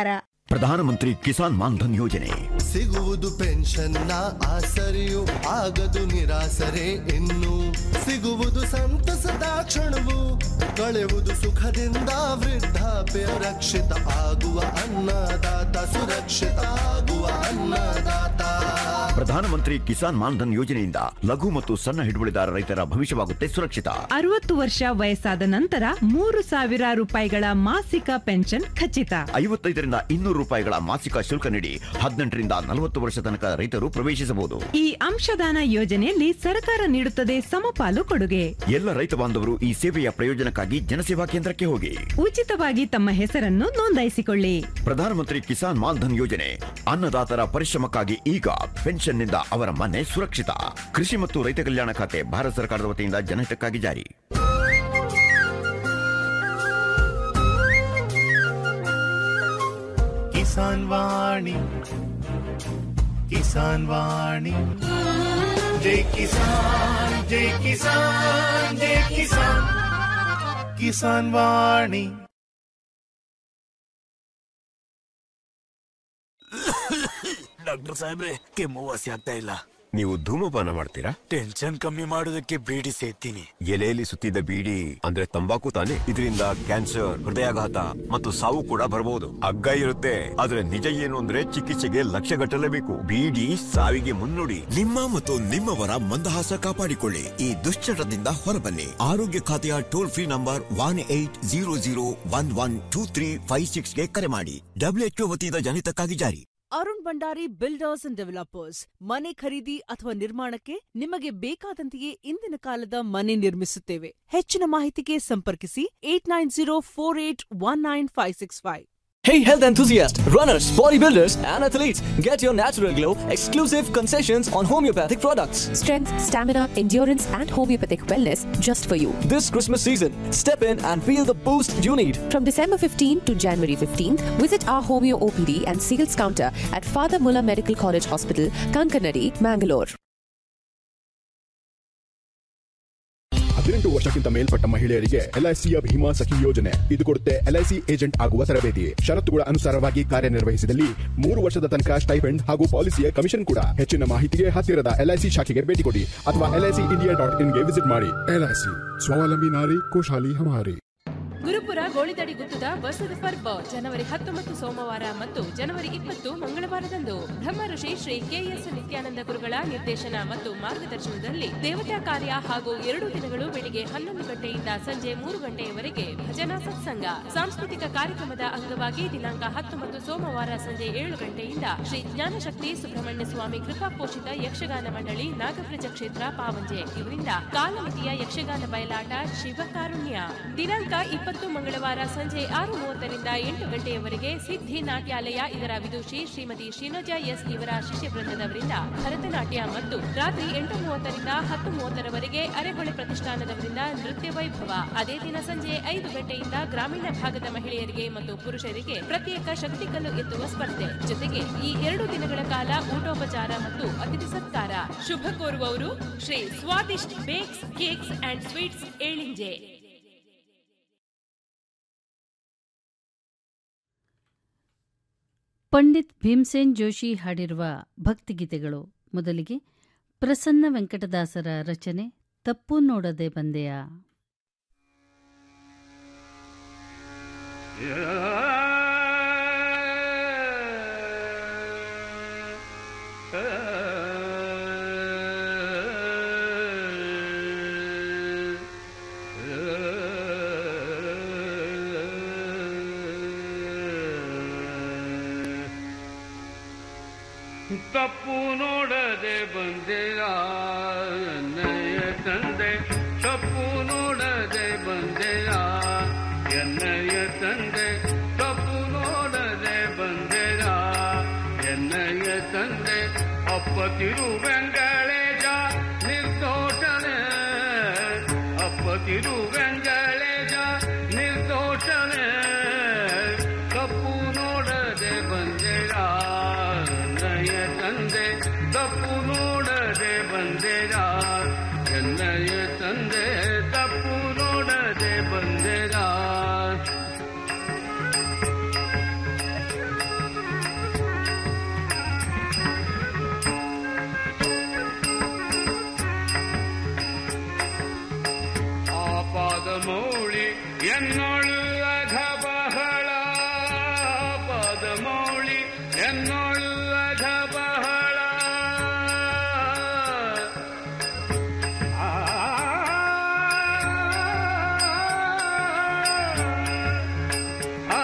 ಪ್ರಧಾನಮಂತ್ರಿ ಕಿಸಾನ್ ಮಾನ್ಧನ್ ಯೋಜನೆ ಸಿಗುವುದು ಪೆನ್ಷನ್ನ ಆಸರೆಯು ಆಗದು ನಿರಾಸರೆ ಇನ್ನು ಸಿಗುವುದು ಸಂತಸದ ಕ್ಷಣವು ಕಳೆಯುವುದು ಸುಖದಿಂದ ವೃದ್ಧಾಪ್ಯ ರಕ್ಷಿತ ಆಗುವ ಅನ್ನದಾತ ಸುರಕ್ಷಿತ ಆಗುವ ಅನ್ನದಾತ ಪ್ರಧಾನಮಂತ್ರಿ ಕಿಸಾನ್ ಮಾನ್ಧನ್ ಯೋಜನೆಯಿಂದ ಲಘು ಮತ್ತು ಸಣ್ಣ ಹಿಡುವಳಿದಾರ ರೈತರ ಭವಿಷ್ಯವಾಗುತ್ತೆ ಸುರಕ್ಷಿತ ಅರವತ್ತು ವರ್ಷ ವಯಸ್ಸಾದ ನಂತರ ಮೂರು ಸಾವಿರ ರೂಪಾಯಿಗಳ ಮಾಸಿಕ ಪೆನ್ಷನ್ ಖಚಿತ ಐವತ್ತೈದರಿಂದ ಇನ್ನೂರು ರೂಪಾಯಿಗಳ ಮಾಸಿಕ ಶುಲ್ಕ ನೀಡಿ ಹದಿನೆಂಟರಿಂದ ನಲವತ್ತು ವರ್ಷ ತನಕ ರೈತರು ಪ್ರವೇಶಿಸಬಹುದು ಈ ಅಂಶದಾನ ಯೋಜನೆಯಲ್ಲಿ ಸರ್ಕಾರ ನೀಡುತ್ತದೆ ಸಮಪಾಲು ಕೊಡುಗೆ ಎಲ್ಲ ರೈತ ಬಾಂಧವರು ಈ ಸೇವೆಯ ಪ್ರಯೋಜನಕ್ಕಾಗಿ ಜನಸೇವಾ ಕೇಂದ್ರಕ್ಕೆ ಹೋಗಿ ಉಚಿತವಾಗಿ ತಮ್ಮ ಹೆಸರನ್ನು ನೋಂದಾಯಿಸಿಕೊಳ್ಳಿ ಪ್ರಧಾನಮಂತ್ರಿ ಕಿಸಾನ್ ಮಾನ್ಧನ್ ಯೋಜನೆ ಅನ್ನದಾತರ ಪರಿಶ್ರಮಕ್ಕಾಗಿ ಈಗ ಪೆನ್ಷನ್ನಿಂದ ಅವರ ಮನೆ ಸುರಕ್ಷಿತ ಕೃಷಿ ಮತ್ತು ರೈತ ಕಲ್ಯಾಣ ಖಾತೆ ಭಾರತ ಸರ್ಕಾರದ ವತಿಯಿಂದ ಜನಹಿತಕ್ಕಾಗಿ ಜಾರಿ ಕಿಸಾನ್ ವಾಣಿ ಕಿಸಾನ್ ವಾಣಿ ಜೈ ಕಿಸಾನ್ ಜೈ ಕಿಸಾನ್ ಜೈ ಕಿಸಾನ್ ಕಿಸಾನ್ ವಾಣಿ ಡಾಕ್ಟರ್ ಸಾಹೇಬ್ರೆ ಕೆಮ್ಮು ವಾಸಿ ಆಗ್ತಾ ಇಲ್ಲ ನೀವು ಧೂಮಪಾನ ಮಾಡ್ತೀರಾ ಟೆನ್ಷನ್ ಕಮ್ಮಿ ಮಾಡೋದಕ್ಕೆ ಬೀಡಿ ಸೇತೀನಿ ಎಲೆಯಲ್ಲಿ ಸುತ್ತಿದ್ದ ಬೀಡಿ ಅಂದ್ರೆ ತಂಬಾಕು ತಾನೆ ಇದರಿಂದ ಕ್ಯಾನ್ಸರ್ ಹೃದಯಾಘಾತ ಮತ್ತು ಸಾವು ಕೂಡ ಬರಬಹುದು ಅಗ್ಗ ಇರುತ್ತೆ ಆದ್ರೆ ನಿಜ ಏನು ಅಂದ್ರೆ ಚಿಕಿತ್ಸೆಗೆ ಲಕ್ಷ ಗಟ್ಟಲೇಬೇಕು ಬೀಡಿ ಸಾವಿಗೆ ಮುನ್ನುಡಿ ನಿಮ್ಮ ಮತ್ತು ನಿಮ್ಮವರ ಮಂದಹಾಸ ಕಾಪಾಡಿಕೊಳ್ಳಿ ಈ ದುಶ್ಚಟದಿಂದ ಹೊರಬನ್ನಿ ಆರೋಗ್ಯ ಖಾತೆಯ toll free number one eight zero zero one one two three five ಸಿಕ್ಸ್ಗೆ ಕರೆ ಮಾಡಿ ಡಬ್ಲ್ಯೂಎಚ್ಒ ವತಿಯಿಂದ ಜನಿತಕ್ಕಾಗಿ ಜಾರಿ Arun Bhandari builders and developers ಮನೆ ಖರೀದಿ ಅಥವಾ ನಿರ್ಮಾಣಕ್ಕೆ ನಿಮಗೆ ಬೇಕಾದಂತೆಯೇ ಇಂದಿನ ಕಾಲದ ಮನೆ ನಿರ್ಮಿಸುತ್ತೇವೆ ಹೆಚ್ಚಿನ ಮಾಹಿತಿಗೆ ಸಂಪರ್ಕಿಸಿ eight nine zero four eight one nine five six five Hey health enthusiasts, runners, bodybuilders, and athletes, get your natural glow exclusive concessions on homeopathic products. Strength, stamina, endurance, and homeopathic wellness just for you. This Christmas season, step in and feel the boost you need. From December 15 to January 15th, visit our Homeo OPD and sales counter at Father Mulla Medical College Hospital, Kankanadi, Mangalore. ಹದಿನೆಂಟು ವರ್ಷಕ್ಕಿಂತ ಮೇಲ್ಪಟ್ಟ ಮಹಿಳೆಯರಿಗೆ ಎಲ್ಐಸಿಯ ಭೀಮಾ ಸಖಿ ಯೋಜನೆ ಇದು ಕೊಡುತ್ತೆ LIC agent ಆಗುವ ತರಬೇತಿ ಷರತ್ತುಗಳ ಅನುಸಾರವಾಗಿ ಕಾರ್ಯನಿರ್ವಹಿಸಿದಲ್ಲಿ ಮೂರು ವರ್ಷದ ತನಕ ಸ್ಟೈಪೆಂಡ್ ಹಾಗೂ ಪಾಲಿಸಿಯ ಕಮಿಷನ್ ಕೂಡ ಹೆಚ್ಚಿನ ಮಾಹಿತಿಗೆ ಹತ್ತಿರದ ಎಲ್ಐಸಿ ಶಾಖೆಗೆ ಭೇಟಿ ಕೊಡಿ ಅಥವಾ ಎಲ್ಐಸಿ ಇಂಡಿಯಾ ಡಾಟ್ ಇನ್ಗೆ ವಿಸಿಟ್ ಮಾಡಿ ಎಲ್ಐಸಿ ಸ್ವಾವಲಂಬಿ ನಾರಿ ಖುಷಾಲಿ ಹಮಾರಿ ಗುರುಪುರ ಗೋಳಿದಡಿ ಗುತ್ತದ ವರ್ಷದ ಪರ್ವ ಜನವರಿ ಹತ್ತೊಂಬತ್ತು ಸೋಮವಾರ ಮತ್ತು ಜನವರಿ ಇಪ್ಪತ್ತು ಮಂಗಳವಾರದಂದು ಬ್ರಹ್ಮ ಋಷಿ ಶ್ರೀ ಕೆಎಸ್ ನಿತ್ಯಾನಂದ ಗುರುಗಳ ನಿರ್ದೇಶನ ಮತ್ತು ಮಾರ್ಗದರ್ಶನದಲ್ಲಿ ದೇವತಾ ಕಾರ್ಯ ಹಾಗೂ ಎರಡು ದಿನಗಳು ಬೆಳಿಗ್ಗೆ ಹನ್ನೊಂದು ಗಂಟೆಯಿಂದ ಸಂಜೆ ಮೂರು ಗಂಟೆಯವರೆಗೆ ಭಜನಾ ಸತ್ಸಂಗ ಸಾಂಸ್ಕೃತಿಕ ಕಾರ್ಯಕ್ರಮದ ಅಂಗವಾಗಿ ದಿನಾಂಕ ಹತ್ತೊಂಬತ್ತು ಸೋಮವಾರ ಸಂಜೆ ಏಳು ಗಂಟೆಯಿಂದ ಶ್ರೀ ಜ್ಞಾನಶಕ್ತಿ ಸುಬ್ರಹ್ಮಣ್ಯ ಸ್ವಾಮಿ ಕೃಪಾ ಪೋಷಿತ ಯಕ್ಷಗಾನ ಮಂಡಳಿ ನಾಗಪ್ರಜ ಕ್ಷೇತ್ರ ಪಾವಂಜೆ ಇವರಿಂದ ಕಾಲಮಿತಿಯ ಯಕ್ಷಗಾನ ಬಯಲಾಟ ಶಿವಕಾರುಣ್ಯ ದಿನಾಂಕ ಇಪ್ಪತ್ತು ಮಂಗಳವಾರ ಸಂಜೆ ಆರು ಮೂವತ್ತರಿಂದ ಎಂಟು ಗಂಟೆಯವರೆಗೆ ಸಿದ್ಧಿ ನಾಟ್ಯಾಲಯ ಇದರ ವಿದುಷಿ ಶ್ರೀಮತಿ ಶ್ರೀನೋಜಾ ಎಸ್ ಇವರ ಶಿಷ್ಯ ವೃಂದದವರಿಂದ ಭರತನಾಟ್ಯ ಮತ್ತು ರಾತ್ರಿ ಎಂಟು ಮೂವತ್ತರಿಂದ ಹತ್ತು ಮೂವತ್ತರವರೆಗೆ ಅರೆಹೊಳೆ ಪ್ರತಿಷ್ಠಾನದವರಿಂದ ನೃತ್ಯ ವೈಭವ ಅದೇ ದಿನ ಸಂಜೆ ಐದು ಗಂಟೆಯಿಂದ ಗ್ರಾಮೀಣ ಭಾಗದ ಮಹಿಳೆಯರಿಗೆ ಮತ್ತು ಪುರುಷರಿಗೆ ಪ್ರತ್ಯೇಕ ಶಕ್ತಿಕಲ್ಲು ಎತ್ತುವ ಸ್ಪರ್ಧೆ ಜೊತೆಗೆ ಈ ಎರಡು ದಿನಗಳ ಕಾಲ ಊಟೋಪಚಾರ ಮತ್ತು ಅತಿಥಿ ಸತ್ಕಾರ ಶುಭ ಕೋರುವವರು Shri Swadisht bakes cakes and sweets Elinje Pandit Bhimsen Joshi ಹಾಡಿರುವ ಭಕ್ತಿಗೀತೆಗಳು ಮೊದಲಿಗೆ ಪ್ರಸನ್ನ ವೆಂಕಟದಾಸರ ರಚನೆ ತಪ್ಪು ನೋಡದೆ ಬಂದೆಯ ತಪ್ಪು ನೋಡದೆ ಬಂದೆಯ ಎನ್ನಯ್ಯ ತಂದೆ ತಪ್ಪು ನೋಡದೆ ಬಂದೆಯ ಎನ್ನಯ್ಯ ತಂದೆ ತಪ್ಪು ನೋಡದೆ ಬಂದೆಯ ಎನ್ನಯ್ಯ ತಂದೆ ಅಪ್ಪ ತಿರುವೆಂಗಳೇಜ ನಿರ್ದೋಷನೆ ಅಪ್ಪ ತಿರುವೆಂಗಳೇಜ ನಿರ್ದೋಷನೆ ತಪ್ಪು ನೋಡದೆ ಬಂದೆಯ ಎನ್ನಯ್ಯ ತಂದೆ ತಪ್ಪು ನೋಡದೆ ಬಂದೆಯ ಎನ್ನಯ್ಯ ತಂದೆ ತಪ್ಪು ನೋಡದೆ ಬಂದೆಯ ಎನ್ನೋಳು ಅಘ ಬಹಳ ಪದಮೌಳಿ ಎನ್ನೋಳು ಅಘ ಬಹಳ ಆ ಆ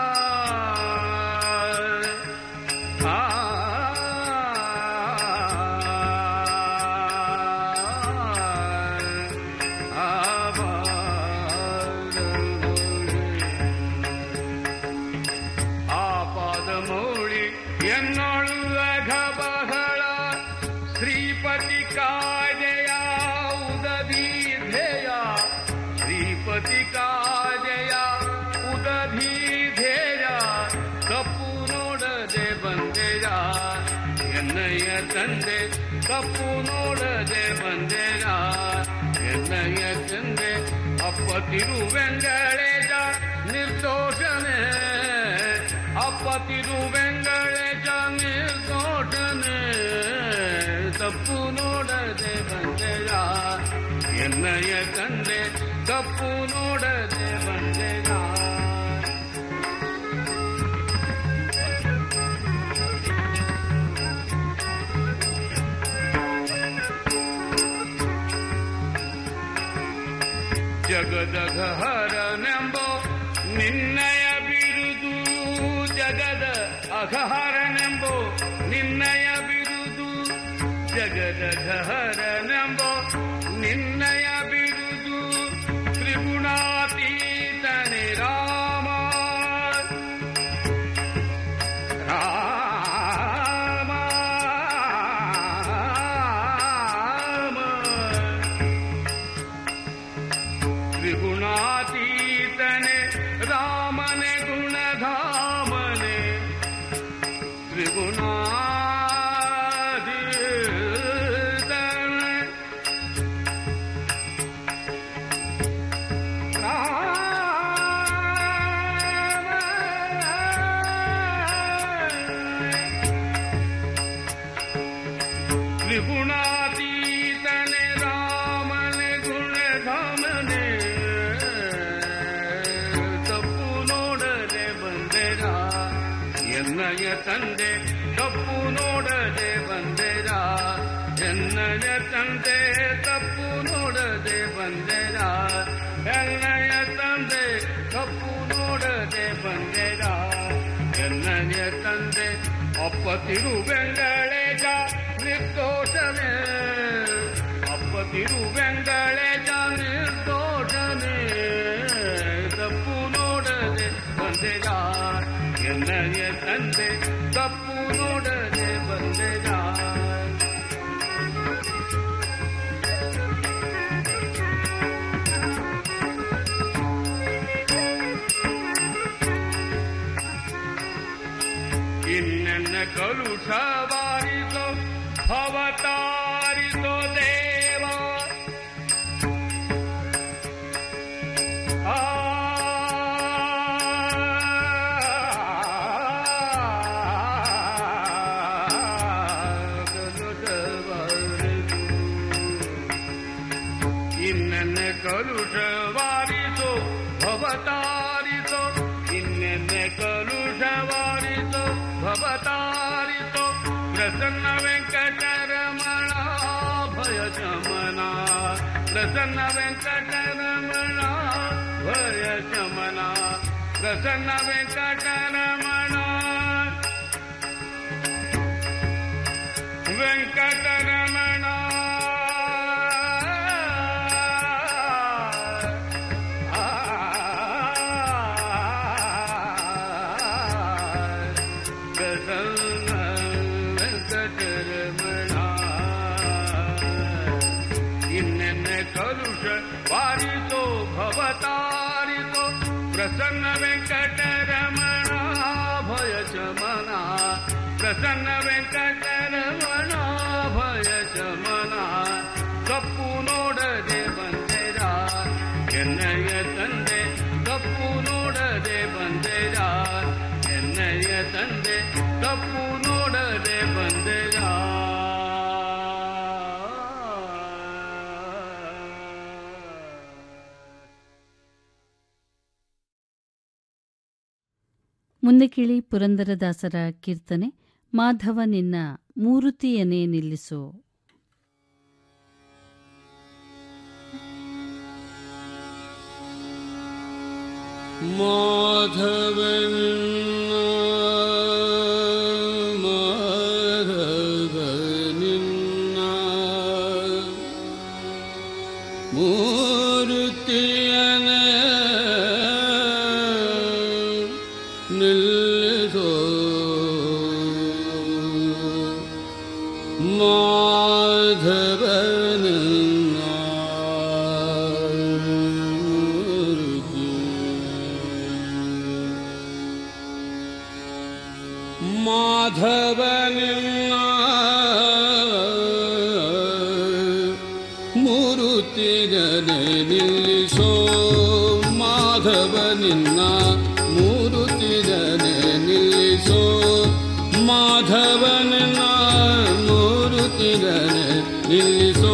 ಆಪಾದಮೌಳಿ ಎನ್ನೋಳು ಅಘ ಬಹಳ ಶ್ರೀಪತಿ ಕಾಜಯ ಉದಧಿ ಧ್ಯೇಯ ಶ್ರೀಪತಿ ಕಾಜಯ ಉದಧಿ ಧ್ಯೇಯ ಕಪ್ಪು ನೋಡದೆ ಬಂದೆಯ ಎನ್ನಯ್ಯ ತಂದೆ ಕಪ್ಪು ನೋಡದೆ ಬಂದೆಯ ಎನ್ನಯ್ಯ ತಂದೆ ಅಪ್ಪ ತಿರುವೆಂಗಳೇಜ ನಿರ್ದೋಷನೇ ಅಪ್ಪ ತಿರುವೆಂಗಳೇಜ ನಿರ್ದೋಷನೇ ತಪ್ಪು ನೋಡದೆ ಬಂದೆಯ ಎನ್ನಯ್ಯ ತಂದೆ ತಪ್ಪು ನೋಡದೆ ಬಂದೆಯ ಜಗದಗ ಹರನೆಂಬೋ ನಿನ್ನಯ ಬಿರುದು ಜಗದ ಅಘಹರನೆಂಬೋ ನಿನ್ನಯ ಬಿರುದು ಜಗದಗ ಹರನೆಂಬೋ ನಿನ್ನಯ ಬಿರುದು ತ್ರಿಗುಣಾತೀತನೆ ರಾಮ ರಾಮ ತ್ರಿಗುಣಾತೀತನೆ ರಾಮನೆ ಗುಣಧಾಮನೆ ತ್ರಿಗುಣಾತೀತನೆ ತ್ರಿಗುಣಾತೀತನೆ ರಾಮನೆ ಗುಣಧಾಮನೆ ತಪ್ಪು ನೋಡದೆ ಬಂದೆರ ಎನ್ನಯ ತಂದೆ ತಪ್ಪು ನೋಡದೆ ಬಂದೆರ ಎನ್ನಯ ತಂದೆ ತಪ್ಪು ನೋಡದೆ ಬಂದೆರ ಎನ್ನಯ ತಂದೆ ತಪ್ಪು ನೋಡದೆ ಬಂದೆರ ಎನ್ನಯ ತಂದೆ ಅಪ್ಪ ತಿರುವೆಂಗಳೇಜ ನಿರ್ದೋಷನೇ ಅಪ್ಪ ತಿರುವೆಂಗಳೇಜ ನಿರ್ದೋಷನೇ ತಪ್ಪು ನೋಡದೆ ಬಂದೆರ ಎನ್ನಯ ತಂದೆ ತಪ್ಪು ನೋಡದೆ ಬಂದೆರ ಇನ್ನೆನ್ನ ಕಲುಷವಾರಿತೋ ಭವತಾರಿತೋ ದೇವ ಆ ಇನ್ನೆನ್ನ ಕಲುಷವಾರಿತೋ ಭವತಾರಿತೋ ಇನ್ನೆನ್ನ ಕಲುಷವಾರಿತೋ ಭವತಾರಿತೋ ಪ್ರಸನ್ನ ವೆಂಕಟರಮಣ ಭಯ ಶಮನ ಪ್ರಸನ್ನ ವೆಂಕಟರಮಣ ಭಯ ಶಮನ ಪ್ರಸನ್ನ ವೆಂಕಟರಮಣ ವೆಂಕಟರಮಣ ಪ್ರಸನ್ನ ವೆಂಕಟರಮಣ ಇನ್ನೆನ್ನ ಕಲುಷ ವಾರಿತೋ ಭವತಾರಿತೋ ಪ್ರಸನ್ನ ವೆಂಕಟರಮಣ ಭಯ ಶಮನ ಪ್ರಸನ್ನ ವೆಂಕಟರಮಣ ಭಯ ಶಮನ ಕಪ್ಪು ನೋಡದೆ ಬಂದೆರ ಎನ್ನಯ್ಯ ತಂದೆ ಕಪ್ಪು ನೋಡದೆ ಬಂದೆರ ಎನ್ನಯ್ಯ ತಂದೆ ಕಪ್ಪು ನೋಡದೆ ಬಂದೆರ ಮುಂದೆ ಕೇಳಿ ಪುರಂದರದಾಸರ ಕೀರ್ತನೆ ಮಾಧವ ನಿನ್ನ ಮೂರುತಿಯನೇ ನಿಲ್ಲಿಸು മാധവൻ മാധവനിന്ന മൂർത്തിയന നില്ലതോ മാധവനിന്ന ಮೂರುತಿಗನೆ ನಿಲ್ಲಿಸೋ ಮಾಧವನಿನ್ನ ಮೂರುತಿಗನೆ ನಿಲ್ಲಿಸೋ ಮಾಧವನಿನ್ನ ಮೂರುತಿಗನೆ ನಿಲ್ಲಿಸೋ